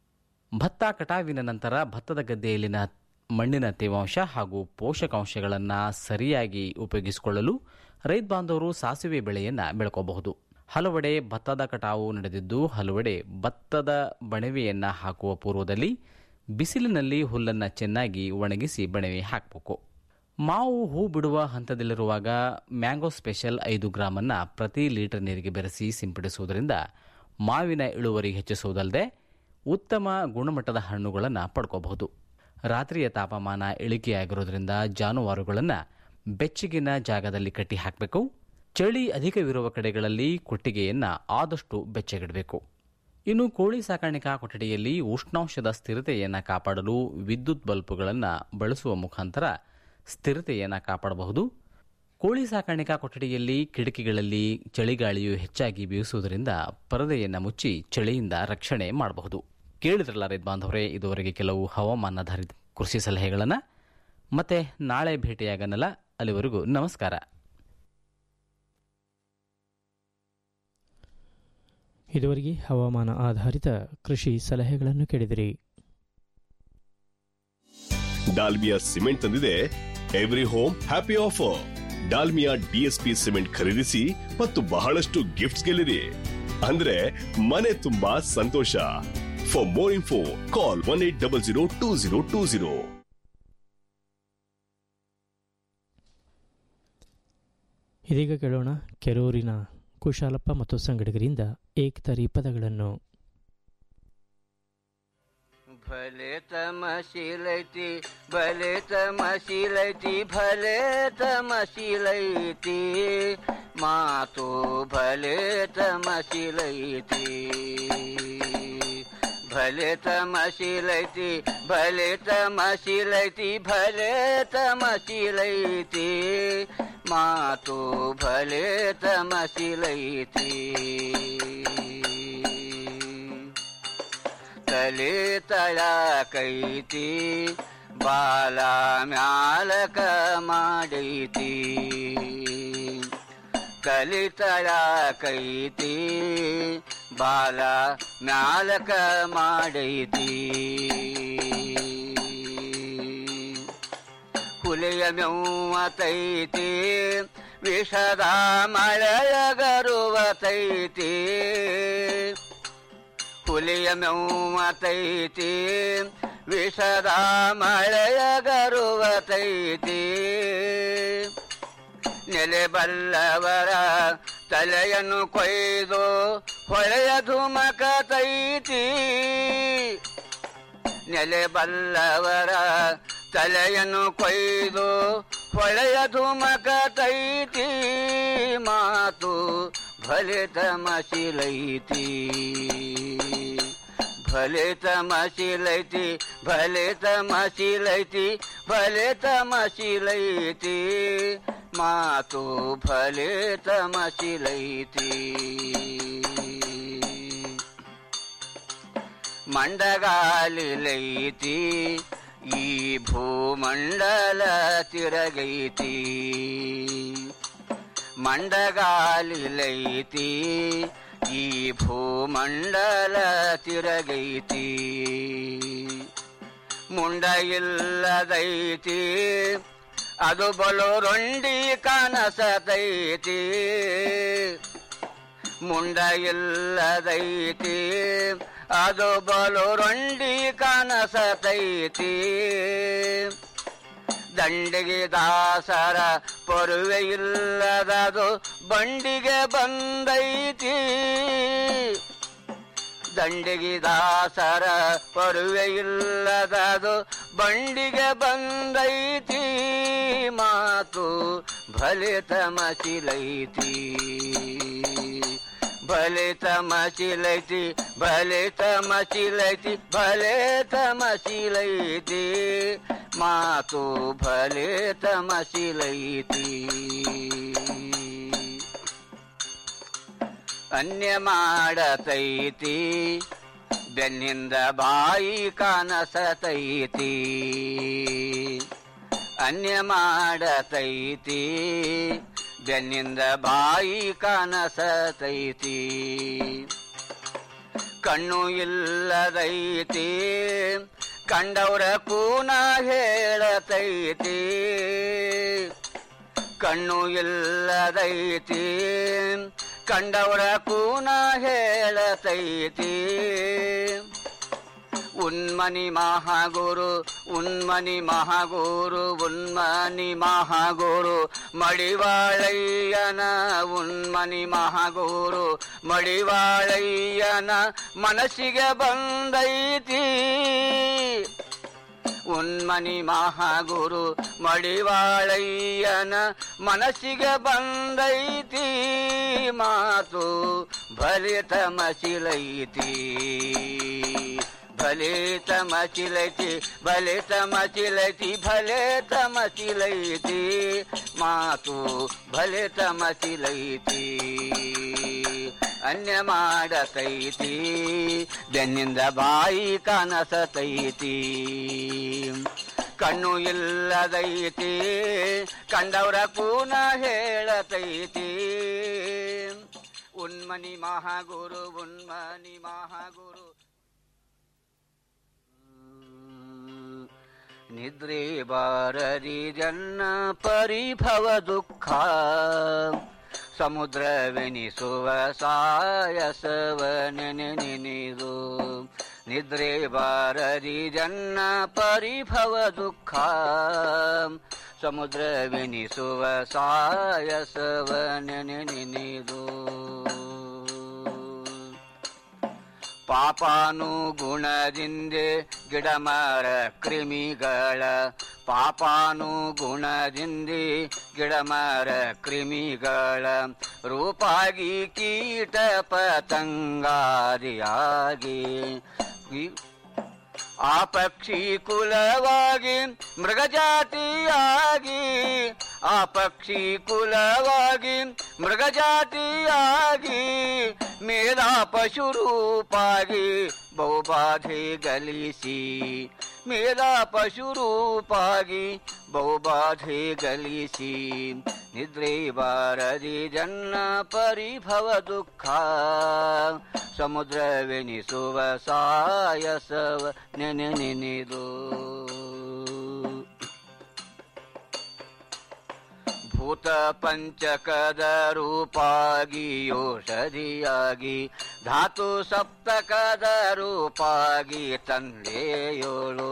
ಭತ್ತ ಕಟಾವಿನ ನಂತರ ಭತ್ತದ ಗದ್ದೆಯಲ್ಲಿನ ಮಣ್ಣಿನ ತೇವಾಂಶ ಹಾಗೂ ಪೋಷಕಾಂಶಗಳನ್ನು ಸರಿಯಾಗಿ ಉಪಯೋಗಿಸಿಕೊಳ್ಳಲು ರೈತ ಬಾಂಧವರು ಸಾಸಿವೆ ಬೆಳೆಯನ್ನು ಬೆಳ್ಕೋಬಹುದು ಹಲವೆಡೆ ಭತ್ತದ ಕಟಾವು ನಡೆದಿದ್ದು ಹಲವೆಡೆ ಭತ್ತದ ಬಣವೆಯನ್ನು ಹಾಕುವ ಪೂರ್ವದಲ್ಲಿ ಬಿಸಿಲಿನಲ್ಲಿ ಹುಲ್ಲನ್ನು ಚೆನ್ನಾಗಿ ಒಣಗಿಸಿ ಬಣವೆ ಹಾಕಬೇಕು ಮಾವು ಹೂ ಬಿಡುವ ಹಂತದಲ್ಲಿರುವಾಗ ಮ್ಯಾಂಗೋ ಸ್ಪೆಷಲ್ ಐದು ಗ್ರಾಮನ್ನು ಪ್ರತಿ ಲೀಟರ್ ನೀರಿಗೆ ಬೆರೆಸಿ ಸಿಂಪಡಿಸುವುದರಿಂದ ಮಾವಿನ ಇಳುವರಿ ಹೆಚ್ಚಿಸುವುದಲ್ಲದೆ ಉತ್ತಮ ಗುಣಮಟ್ಟದ ಹಣ್ಣುಗಳನ್ನು ಪಡ್ಕೋಬಹುದು ರಾತ್ರಿಯ ತಾಪಮಾನ ಇಳಿಕೆಯಾಗಿರೋದ್ರಿಂದ ಜಾನುವಾರುಗಳನ್ನು ಬೆಚ್ಚಗಿನ ಜಾಗದಲ್ಲಿ ಕಟ್ಟಿ ಹಾಕಬೇಕು ಚಳಿ ಅಧಿಕವಿರುವ ಕಡೆಗಳಲ್ಲಿ ಕೊಟ್ಟಿಗೆಯನ್ನು ಆದಷ್ಟು ಬೆಚ್ಚಗಿಡಬೇಕು ಇನ್ನು ಕೋಳಿ ಸಾಕಾಣಿಕಾ ಕೊಠಡಿಯಲ್ಲಿ ಉಷ್ಣಾಂಶದ ಸ್ಥಿರತೆಯನ್ನು ಕಾಪಾಡಲು ವಿದ್ಯುತ್ ಬಲ್ಬುಗಳನ್ನು ಬಳಸುವ ಮುಖಾಂತರ ಸ್ಥಿರತೆಯನ್ನು ಕಾಪಾಡಬಹುದು ಕೋಳಿ ಸಾಕಾಣಿಕಾ ಕೊಠಡಿಯಲ್ಲಿ ಕಿಟಕಿಗಳಲ್ಲಿ ಚಳಿಗಾಳಿಯು ಹೆಚ್ಚಾಗಿ ಬೀಸುವುದರಿಂದ ಪರದೆಯನ್ನು ಮುಚ್ಚಿ ಚಳಿಯಿಂದ ರಕ್ಷಣೆ ಮಾಡಬಹುದು ಕೇಳಿದ್ರಲ್ಲ ರೈತ ಬಾಂಧವರೇ ಇದುವರೆಗೆ ಕೆಲವು ಹವಾಮಾನಾಧಾರಿತ ಕೃಷಿ ಸಲಹೆಗಳನ್ನು ಮತ್ತೆ ನಾಳೆ ಭೇಟಿಯಾಗನಲ್ಲ ಅಲ್ಲಿವರೆಗೂ ನಮಸ್ಕಾರ ಇದುವರೆಗೆ ಹವಾಮಾನ ಆಧಾರಿತ ಕೃಷಿ ಸಲಹೆಗಳನ್ನು ಕೇಳಿದಿರಿ ಡಾಲ್ಮಿಯಾ ಸಿಮೆಂಟ್ ತಂದಿದೆ every home happy offer Dalmia DSP cement ಖರೀದಿಸಿ ಮತ್ತು ಬಹಳಷ್ಟು ಗಿಫ್ಟ್ಸ್ ಗೆಲ್ಲಿರಿ ಅಂದ್ರೆ ಮನೆ ತುಂಬಾ ಸಂತೋಷ for more info call one eight double zero two zero two zero ಇದೀಗ ಕೇಳೋಣ ಕೆರೂರಿನ ಕುಶಾಲಪ್ಪ ಮತ್ತು ಸಂಗಡಿಗರಿಂದ ಏಕತರಿ ಪದಗಳನ್ನು भले तमशिलैती भले तमशिलैती भले तमशिलैती मातो भले तमशिलैती भले तमशिलैती भले तमशिलैती भले तमशिलैती मातो भले तमशिलैती ತಲೆ ತಳಕೈತಿ ಬಾಲ ಮ್ಯಾಲಕ ಮಾಡೈತಿ ತಲೆ ತಳಕೈತಿ ಬಾಲ ಮ್ಯಾಲಕ ಮಾಡೈತಿ ಹುಲಿಯ ಮೆವ್ವತೈತಿ ವಿಷದ ಮಳೆಯಗರುವತೈತಿ ಹುಲಿಯ ಮೆವ್ವತೈತಿ ವಿಷದ ಮಳೆಯಗರುವತೈತಿ ನೆಲೆ ಬಲ್ಲವರ ತಲೆಯನ್ನು ಕೊಯ್ದು ಹೊಳೆಯ ಧುಮಕತೈತಿ ನೆಲೆ ಬಲ್ಲವರ ತಲೆಯನ್ನು ಕೊಯ್ದು ಹೊಳೆಯ ಧುಮಕತೈತಿ ಮಾತು ಭಲೆ ತಮಶಿಲೈತಿ ಭಲೆ ತಮಶಿಲೈತಿ ಭಲೆ ತಮಶಿಲೈತಿ ಭಲೆ ತಮಶಿಲೈತಿ ಮಾತು ಭಲೆ ತಮಶಿಲೈತಿ ಮಂಡಗಾಲಿಲೈತಿ ಈ ಭೂಮಂಡಲ ತಿರಗೈತಿ ಮಂಡಗಾಲಿಲೈತಿ ಈ ಭೂಮಂಡಲ ತಿರಗೈತಿ ಮುಂಡ ಇಲ್ಲದೈತಿ ಅದು ಬಲು ರೊಂಡಿ ಕನಸದೈತಿ ಮುಂಡ ಇಲ್ಲದೈತಿ ಅದು ಬಲು ರೊಂಡಿ ಕನಸತೈತಿ ದಂಡಿಗೆ ದಾಸರ ಪೊರುವೆ ಇಲ್ಲದದು ಬಂಡಿಗೆ ಬಂದೈತಿ ದಂಡಿಗೆ ದಾಸರ ಪೊರುವೆ ಇಲ್ಲದದು ಬಂಡಿಗೆ ಬಂದೈತಿ ಮಾತು ಭಲೆ ತಮಚಿಲೈತಿ ಭಲೆ ತಮಚಿಲೈತಿ ಭಲೆ ತಮಚಿಲೈತಿ ಭಲೆ ತಮಚಿಲೈತಿ ಮಾತು ಭಲೆ ತಮಚಿಲೈತಿ ಅನ್ಯ ಮಾಡತೈತಿ ಬೆನ್ನಿಂದ ಬಾಯಿ ಕಾನಸತೈತಿ ಅನ್ಯ ಮಾಡತೈತಿ ಬೆನ್ನಿಂದ ಬಾಯಿ ಕಾನಸತೈತಿ ಕಣ್ಣು ಇಲ್ಲದೈತಿ ಕಂಡವರ ಕೂನ ಹೇಳತೈತಿ ಕಣ್ಣು ಇಲ್ಲದೈತಿ ಕಂಡವರ ಕೂನ ಹೇಳತೈತಿ ಉನ್ಮನಿ ಮಹಾಗುರು ಉನ್ಮನಿ ಮಹಾಗುರು ಉನ್ಮನಿ ಮಹಾಗುರು ಮಡಿವಾಳಯ್ಯನ ಉನ್ಮನಿ ಮಹಾಗುರು ಮಡಿವಾಳಯ್ಯನ ಮನಸ್ಸಿಗೆ ಬಂದೈತಿ ಉನ್ಮನಿ ಮಹಾಗುರು ಮಡಿವಾಳಯ್ಯನ ಮನಸ್ಸಿಗೆ ಬಂದೈತಿ ಮಾತು ಭಲೆ ತಮಚಿಲೈತಿ ಭಲೆ ತಮಚಿಲೈತಿ ಭಲೆ ತಮಚಿಲೈತಿ ಭಲೆ ತಮಚಿಲೈತಿ ಮಾತು ಭಲೆ ತಮಚಿಲೈತಿ ಅನ್ಯ ಮಾಡತೈತಿ ಬೆನ್ನಿಂದ ಬಾಯಿ ಕಾನಸತೈತಿ ಕಣ್ಣು ಇಲ್ಲದೈತಿ ಕಂಡವರ ಕೂನ ಹೇಳತೈತಿ ಉನ್ಮನಿ ಮಹಾಗುರು ಉನ್ಮನಿ ಮಹಾಗುರು ನಿದ್ರೆ ಬಾರರಿ ಜನ್ನ ಪರಿಭವ ದುಃಖ ಸಮುದ್ರವೆನಿಸುವ ಸಾಯಸವ ನೆನೆ ನೆನೆದು ನಿದ್ರೆ ಬಾರರಿ ಜನ್ನ ಪರಿಭವ ದುಃಖ ಸಮುದ್ರವೆನಿಸುವ ಸಾಯಸವ ನೆನೆ ನೆನೆದು ಪಾಪಾನು ಗುಣದಿಂದೆ ಗಿಡಮರ ಕ್ರಿಮಿಗಳ ಪಾಪಾನು ಗುಣದಿಂದೆ ಗಿಡಮರ ಕ್ರಿಮಿಗಳ ರೂಪಾಗಿ ಕೀಟ ಪತಂಗಾದಿಯಾಗಿ ಈ- ಆ ಪಕ್ಷಿ ಕುಲವಾಗಿ ಮೃಗಜಾತಿಯಾಗಿ ಆ ಪಕ್ಷಿ ಕುಲವಾಗಿ ಮೃಗಜಾತಿಯಾಗಿ ಮೇಧಾ ಪಶು ರೂಪಾಗಿ ಬಹುಬಾಧೆ ಗಲಿಸಿ ಮೇಧಾ ಪಶು ರೂಪಾಗಿ ಬಹುಬಾಧೆ ಗಲಿಸಿ ನಿದ್ರೆ ಬಾರದಿ ಜನ್ನ ಪರಿಭವ ದುಃಖ ಸಮುದ್ರವೆನಿಸುವ ಸಾಯಸವ ನೆನೆ ನೆನೆದು ಭೂತ ಪಂಚಕದ ರೂಪಾಗಿ ಔಷಧಿಯಾಗಿ ಧಾತು ಸಪ್ತಕದ ರೂಪಾಗಿ ತಂದೆಯೋಳು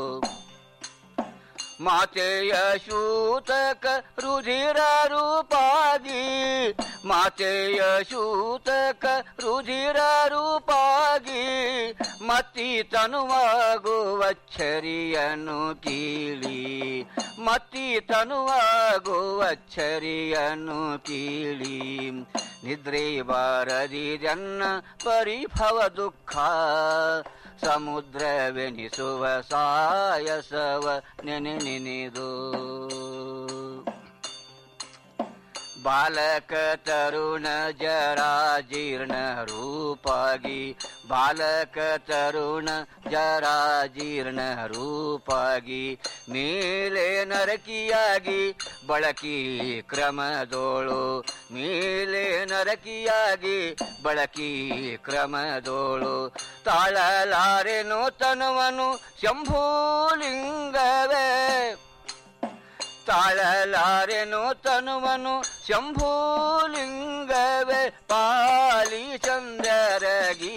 ಮಾತೆಯ ಶೂತಕ ರುಧಿರ ರೂಪಾಗಿ ಮಾತೆಯ ಶೂತಕ ರುಧಿರ ರೂಪಾಗಿ ಮತ್ತಿ ತನುವಾಗುವಚ್ಚರಿಯನ್ನು ಕೀಳಿ ಮತ್ತಿ ತನುವಾಗುವಚ್ಚರಿಯನ್ನು ಕೀಳಿ ನಿದ್ರೆ ಬಾರದಿ ಜನ್ನ ಪರಿಭವ ದುಃಖ ಸಮುದ್ರವೆನಿಸುವ ಸಾಯಸವ ನೆನೆ ನೆನೆದು ಬಾಲಕ ತರುಣ ಜರಾ ಜೀರ್ಣ ರೂಪಾಗಿ ಬಾಲಕ ತರುಣ ಜರಾ ಜೀರ್ಣ ರೂಪಾಗಿ ಮೇಲೆ ನರಕಿಯಾಗಿ ಬಳಕಿ ಕ್ರಮದೋಳು ಮೇಲೆ ನರಕಿಯಾಗಿ ಬಳಕಿ ಕ್ರಮದೋಳು ತಾಳಲಾರೆನು ತನುವನು ಶಂಭೂಲಿಂಗವೇ ತಾಳಲಾರೆನು ತನುವನು ಶಂಭೂಲಿಂಗವೇ ಪಾಲಿ ಚಂದರಗಿ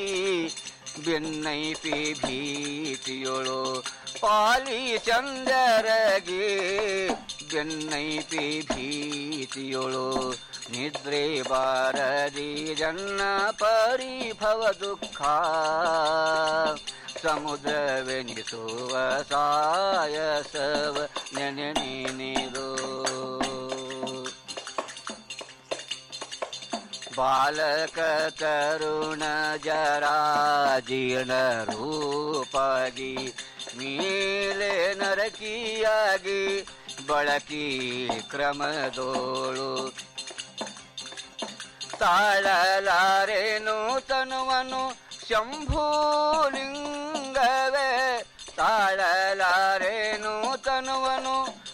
ಬೆನ್ನೈಪಿ ಭೀತಿಯೊಳು ಪಾಲಿ ಚಂದರಗಿ ಬೆನ್ನೈಪಿ ಭೀತಿಯೊಳು ನಿದ್ರೆ ಬಾರದಿ ಜನ್ನ ಪರಿಭವ ದುಃಖ ಸಮುದ್ರವೆನಿಸುವ ಸಾಯಸವ ನೆನೆ ನೀನಿರು ಬಾಲಕ ತರುಣ ಜರಾ ಜೀರ್ಣ ರೂಪಾಗಿ ಮೇಲೆ ನರಕಿಯಾಗಿ ಬಳಕಿ ಕ್ರಮದೋಳು ತಾಳಲಾರೇನು ತನುವನು ಶಂಭೂಲಿಂಗವೇ ತಾಳಲಾರೇನು ತನುವನು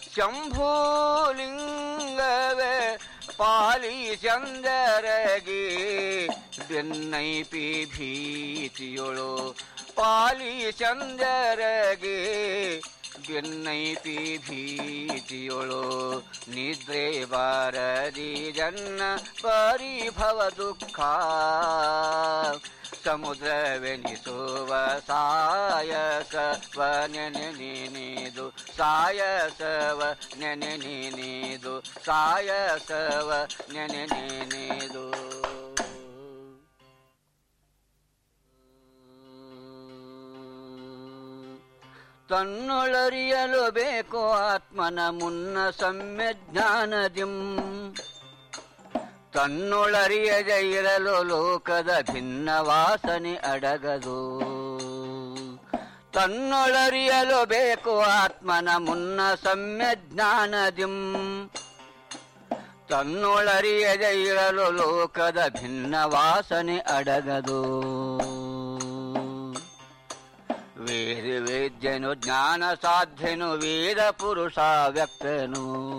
ಶಂಭೂಲಿಂಗವೇ ಪಾಲಿ ಚಂದರಗಿ ಬೆನ್ನೈಪಿ ಭೀತಿಯೊಳು ಪಾಲಿ ಚಂದರಗಿ ಬೆನ್ನೈಪಿ ಭೀತಿಯೊಳು ನಿದ್ರೆ ಬಾರದಿ ಜನ್ನ ಪರಿಭವ ದುಃಖ ಸಮುದ್ರವೆನಿಸುವ ಸಾಯಸವ ನೆನೆ ನೀನಿದು ಸಾಯಸವ ನೆನೆ ನೀನಿದು ಸಾಯಸವ ನೆನೆ ನೀನಿದು ತನ್ನೊಳರಿಯಲು ಬೇಕು ಆತ್ಮನ ಮುನ್ನ ಸಮ್ಯ ಜ್ಞಾನದಿಂ ತನ್ನೊಳರಿಯದ ಇರಲು ಲೋಕದ ಭಿನ್ನ ವಾಸನೆ ಅಡಗದು ತನ್ನೊಳರಿಯಲು ಬೇಕು ಆತ್ಮನ ಮುನ್ನ ಸಮ್ಯ ಜ್ಞಾನದಿಂ ತನ್ನೊಳರಿಯದ ಇರಲು ಲೋಕದ ಭಿನ್ನ ವಾಸನೆ ಅಡಗದು ವೇದ ವೇದ್ಯನು ಜ್ಞಾನ ಸಾಧ್ಯನು ವೇದ ಪುರುಷ ವ್ಯಕ್ತನು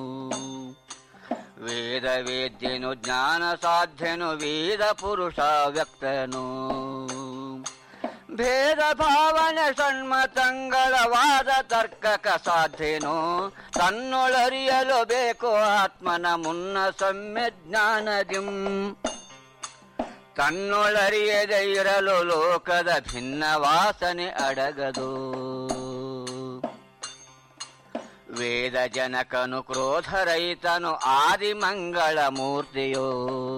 ವೇದ ವೇದ್ಯನು ಜ್ಞಾನ ಸಾಧ್ಯನು ವೇದ ಪುರುಷ ವ್ಯಕ್ತನು ಭೇದ ಭಾವನೆ ಸಣ್ಮತಂಗಳ ವಾದ ತರ್ಕಕ ಸಾಧ್ಯನು ತನ್ನೊಳರಿಯಲು ಬೇಕು ಆತ್ಮನ ಮುನ್ನ ಸಮ್ಯ ಜ್ಞಾನದಿಂ ತನ್ನೊಳರಿಯದೆ ಇರಲು ಲೋಕದ ಭಿನ್ನ ವಾಸನೆ ಅಡಗದು ವೇದ ಜನಕನು ಕ್ರೋಧರಹಿತನು ಆದಿಮಂಗಳ ಮೂರ್ತಿಯೋ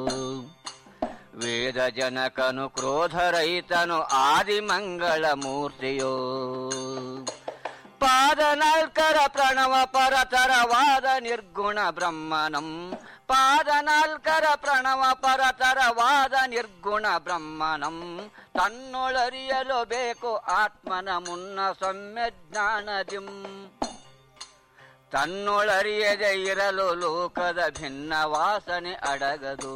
ವೇದ ಜನಕನು ಕ್ರೋಧರಹಿತನು ಆದಿಮಂಗಳ ಮೂರ್ತಿಯೋ ಪಾದ ನಾಲ್ಕರ ಪ್ರಣವ ಪರತರವಾದ ನಿರ್ಗುಣ ಬ್ರಹ್ಮನಂ ಪಾದ ನಾಲ್ಕರ ಪ್ರಣವ ಪರತರವಾದ ನಿರ್ಗುಣ ಬ್ರಹ್ಮನಂ ತನ್ನೊಳರಿಯಲು ಬೇಕು ಆತ್ಮನ ಮುನ್ನ ಸಮ್ಯ ಜ್ಞಾನದಿಂ ತನ್ನೊಳರಿಯದೆ ಇರಲು ಲೋಕದ ಭಿನ್ನ ವಾಸನೆ ಅಡಗದು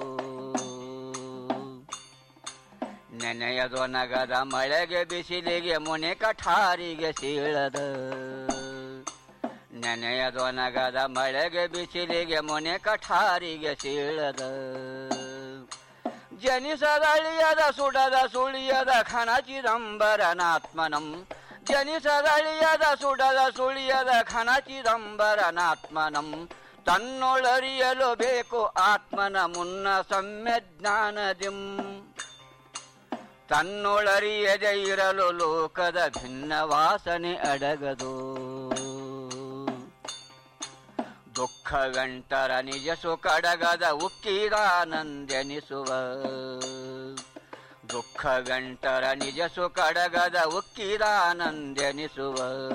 ನೆನೆಯದೊನಗದ ಮಳೆಗೆ ಬಿಸಿಲಿಗೆ ಮುನೆ ಕಠಾರಿಗೆ ಸೀಳದ ನೆನೆಯದೊನಗದ ಮಳೆಗೆ ಬಿಸಿಲಿಗೆ ಮುನೆ ಕಠಾರಿಗೆ ಸೀಳದ ಜನಿಸದಳಿಯದ ಸುಡದ ಸುಳಿಯದ ಖನ ಚಿದಂಬರನಾತ್ಮನಂ ಜನಿಸದಳಿಯದ ಸುಡದ ಸುಳಿಯದ ಖನ ಚಿದಂಬರನಾತ್ಮನಂ ತನ್ನೊಳರಿಯಲು ಬೇಕು ಆತ್ಮನ ಮುನ್ನ ಸಮ್ಯ ಜ್ಞಾನದಿಂ ತನ್ನೊಳರಿಯದೆ ಇರಲು ಲೋಕದ ಭಿನ್ನ ವಾಸನೆ ಅಡಗದು ದುಃಖ ಗಂಟರ ನಿಜ ಸುಖಡಗದ ಉಕ್ಕಿದಾನಂದೆನಿಸುವ ದುಃಖ ಗಂಟರ ನಿಜ ಸುಖಡಗದ ಉಕ್ಕಿದಾನಂದೆನಿಸುವ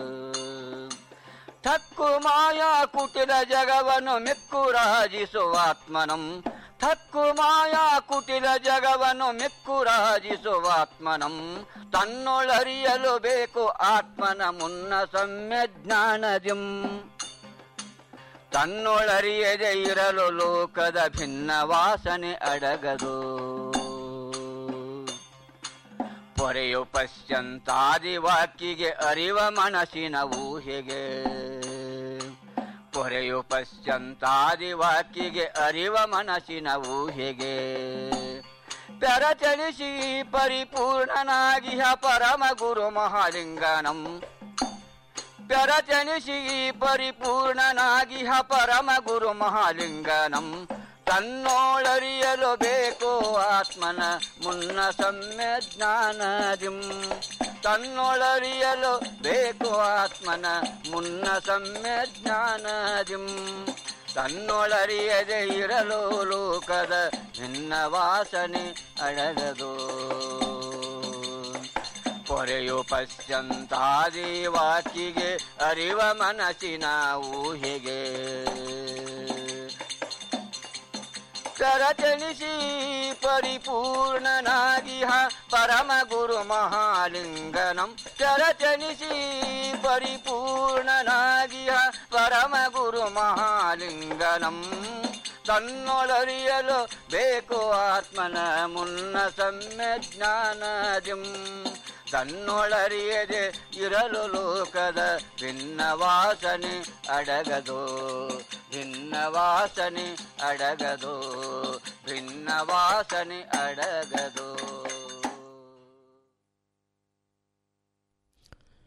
ಥಕ್ಕು ಮಾಯಾ ಕುಟಿಲ ಜಗವನ್ನು ಮೆಕ್ಕು ರಾಜಿಸುವಾತ್ಮನಂ ಥಕ್ಕು ಮಾಯಾ ಕುಟಿಲ ಜಗವನ್ನು ಮೆಕ್ಕು ರಾಜಿಸುವಾತ್ಮನಂ ತನ್ನೊಳರಿಯಲು ಬೇಕು ಆತ್ಮನ ಮುನ್ನ ಸಮ್ಯ ಜ್ಞಾನದಿಂ ತನ್ನೊಳರಿಯದೆ ಇರಲು ಲೋಕದ ಭಿನ್ನ ವಾಸನೆ ಅಡಗದು ಪೊರೆಯು ಪಶ್ಚಂತಾದಿ ವಾಕಿಗೆ ಅರಿವ ಮನಸ್ಸಿನ ಊಹೆಗೆ ಪೊರೆಯು ಪಶ್ಚಂತಾದಿ ವಾಕಿಗೆ ಅರಿವ ಮನಸ್ಸಿನ ಊಹೆಗೆ ತೆರಚಲಿಸಿ ಪರಿಪೂರ್ಣನಾಗಿಹ ಪರಮ ಗುರು ಮಹಾಲಿಂಗನಂ ತೆರಚಲಿಸಿ ಪರಿಪೂರ್ಣನಾಗಿಹ ಪರಮ ಗುರು ಮಹಾಲಿಂಗನಂ ತನ್ನೋಳರಿಯಲು ಬೇಕು ಆತ್ಮನ ಮುನ್ನ ಸಮ್ಯ ಜ್ಞಾನದಿಂ ತನ್ನೊಳರಿಯಲು ಬೇಕು ಆತ್ಮನ ಮುನ್ನ ಸಮ್ಯ ಜ್ಞಾನದಿಂ ತನ್ನೊಳರಿಯದೆ ಇರಲು ಲೋಕದ ನಿನ್ನ ವಾಸನೆ ಅಡಗದು ಪೊರೆಯು ಪಶ್ಚಂತಾದಿ ವಾಕಿಗೆ ಅರಿವ ಮನಸ್ಸಿನ ಊಹೆಗೆ ಕರಚಣಿಸಿ ಪರಿಪೂರ್ಣನಾಗಿಹ ಪರಮ ಗುರು ಮಹಾಲಿಂಗನಂ ಕರಚಣಿಸಿ ಪರಿಪೂರ್ಣನಾಗಿಹ ಪರಮ ಗುರು ಮಹಾಲಿಂಗನಂ ತನ್ನೊಳರಿಯಲು ಬೇಕು ಆತ್ಮನ ಮುನ್ನ ಸಮ್ಯ ಜ್ಞಾನದಿಂ ತನ್ನೊಳರಿಯದೆ ಇರಲು ಲೋಕದ ಭಿನ್ನ ವಾಸನೆ ಅಡಗದು ಭಿನ್ನ ವಾಸನೆ ಅಡಗದು ಭಿನ್ನ ವಾಸನೆ ಅಡಗದು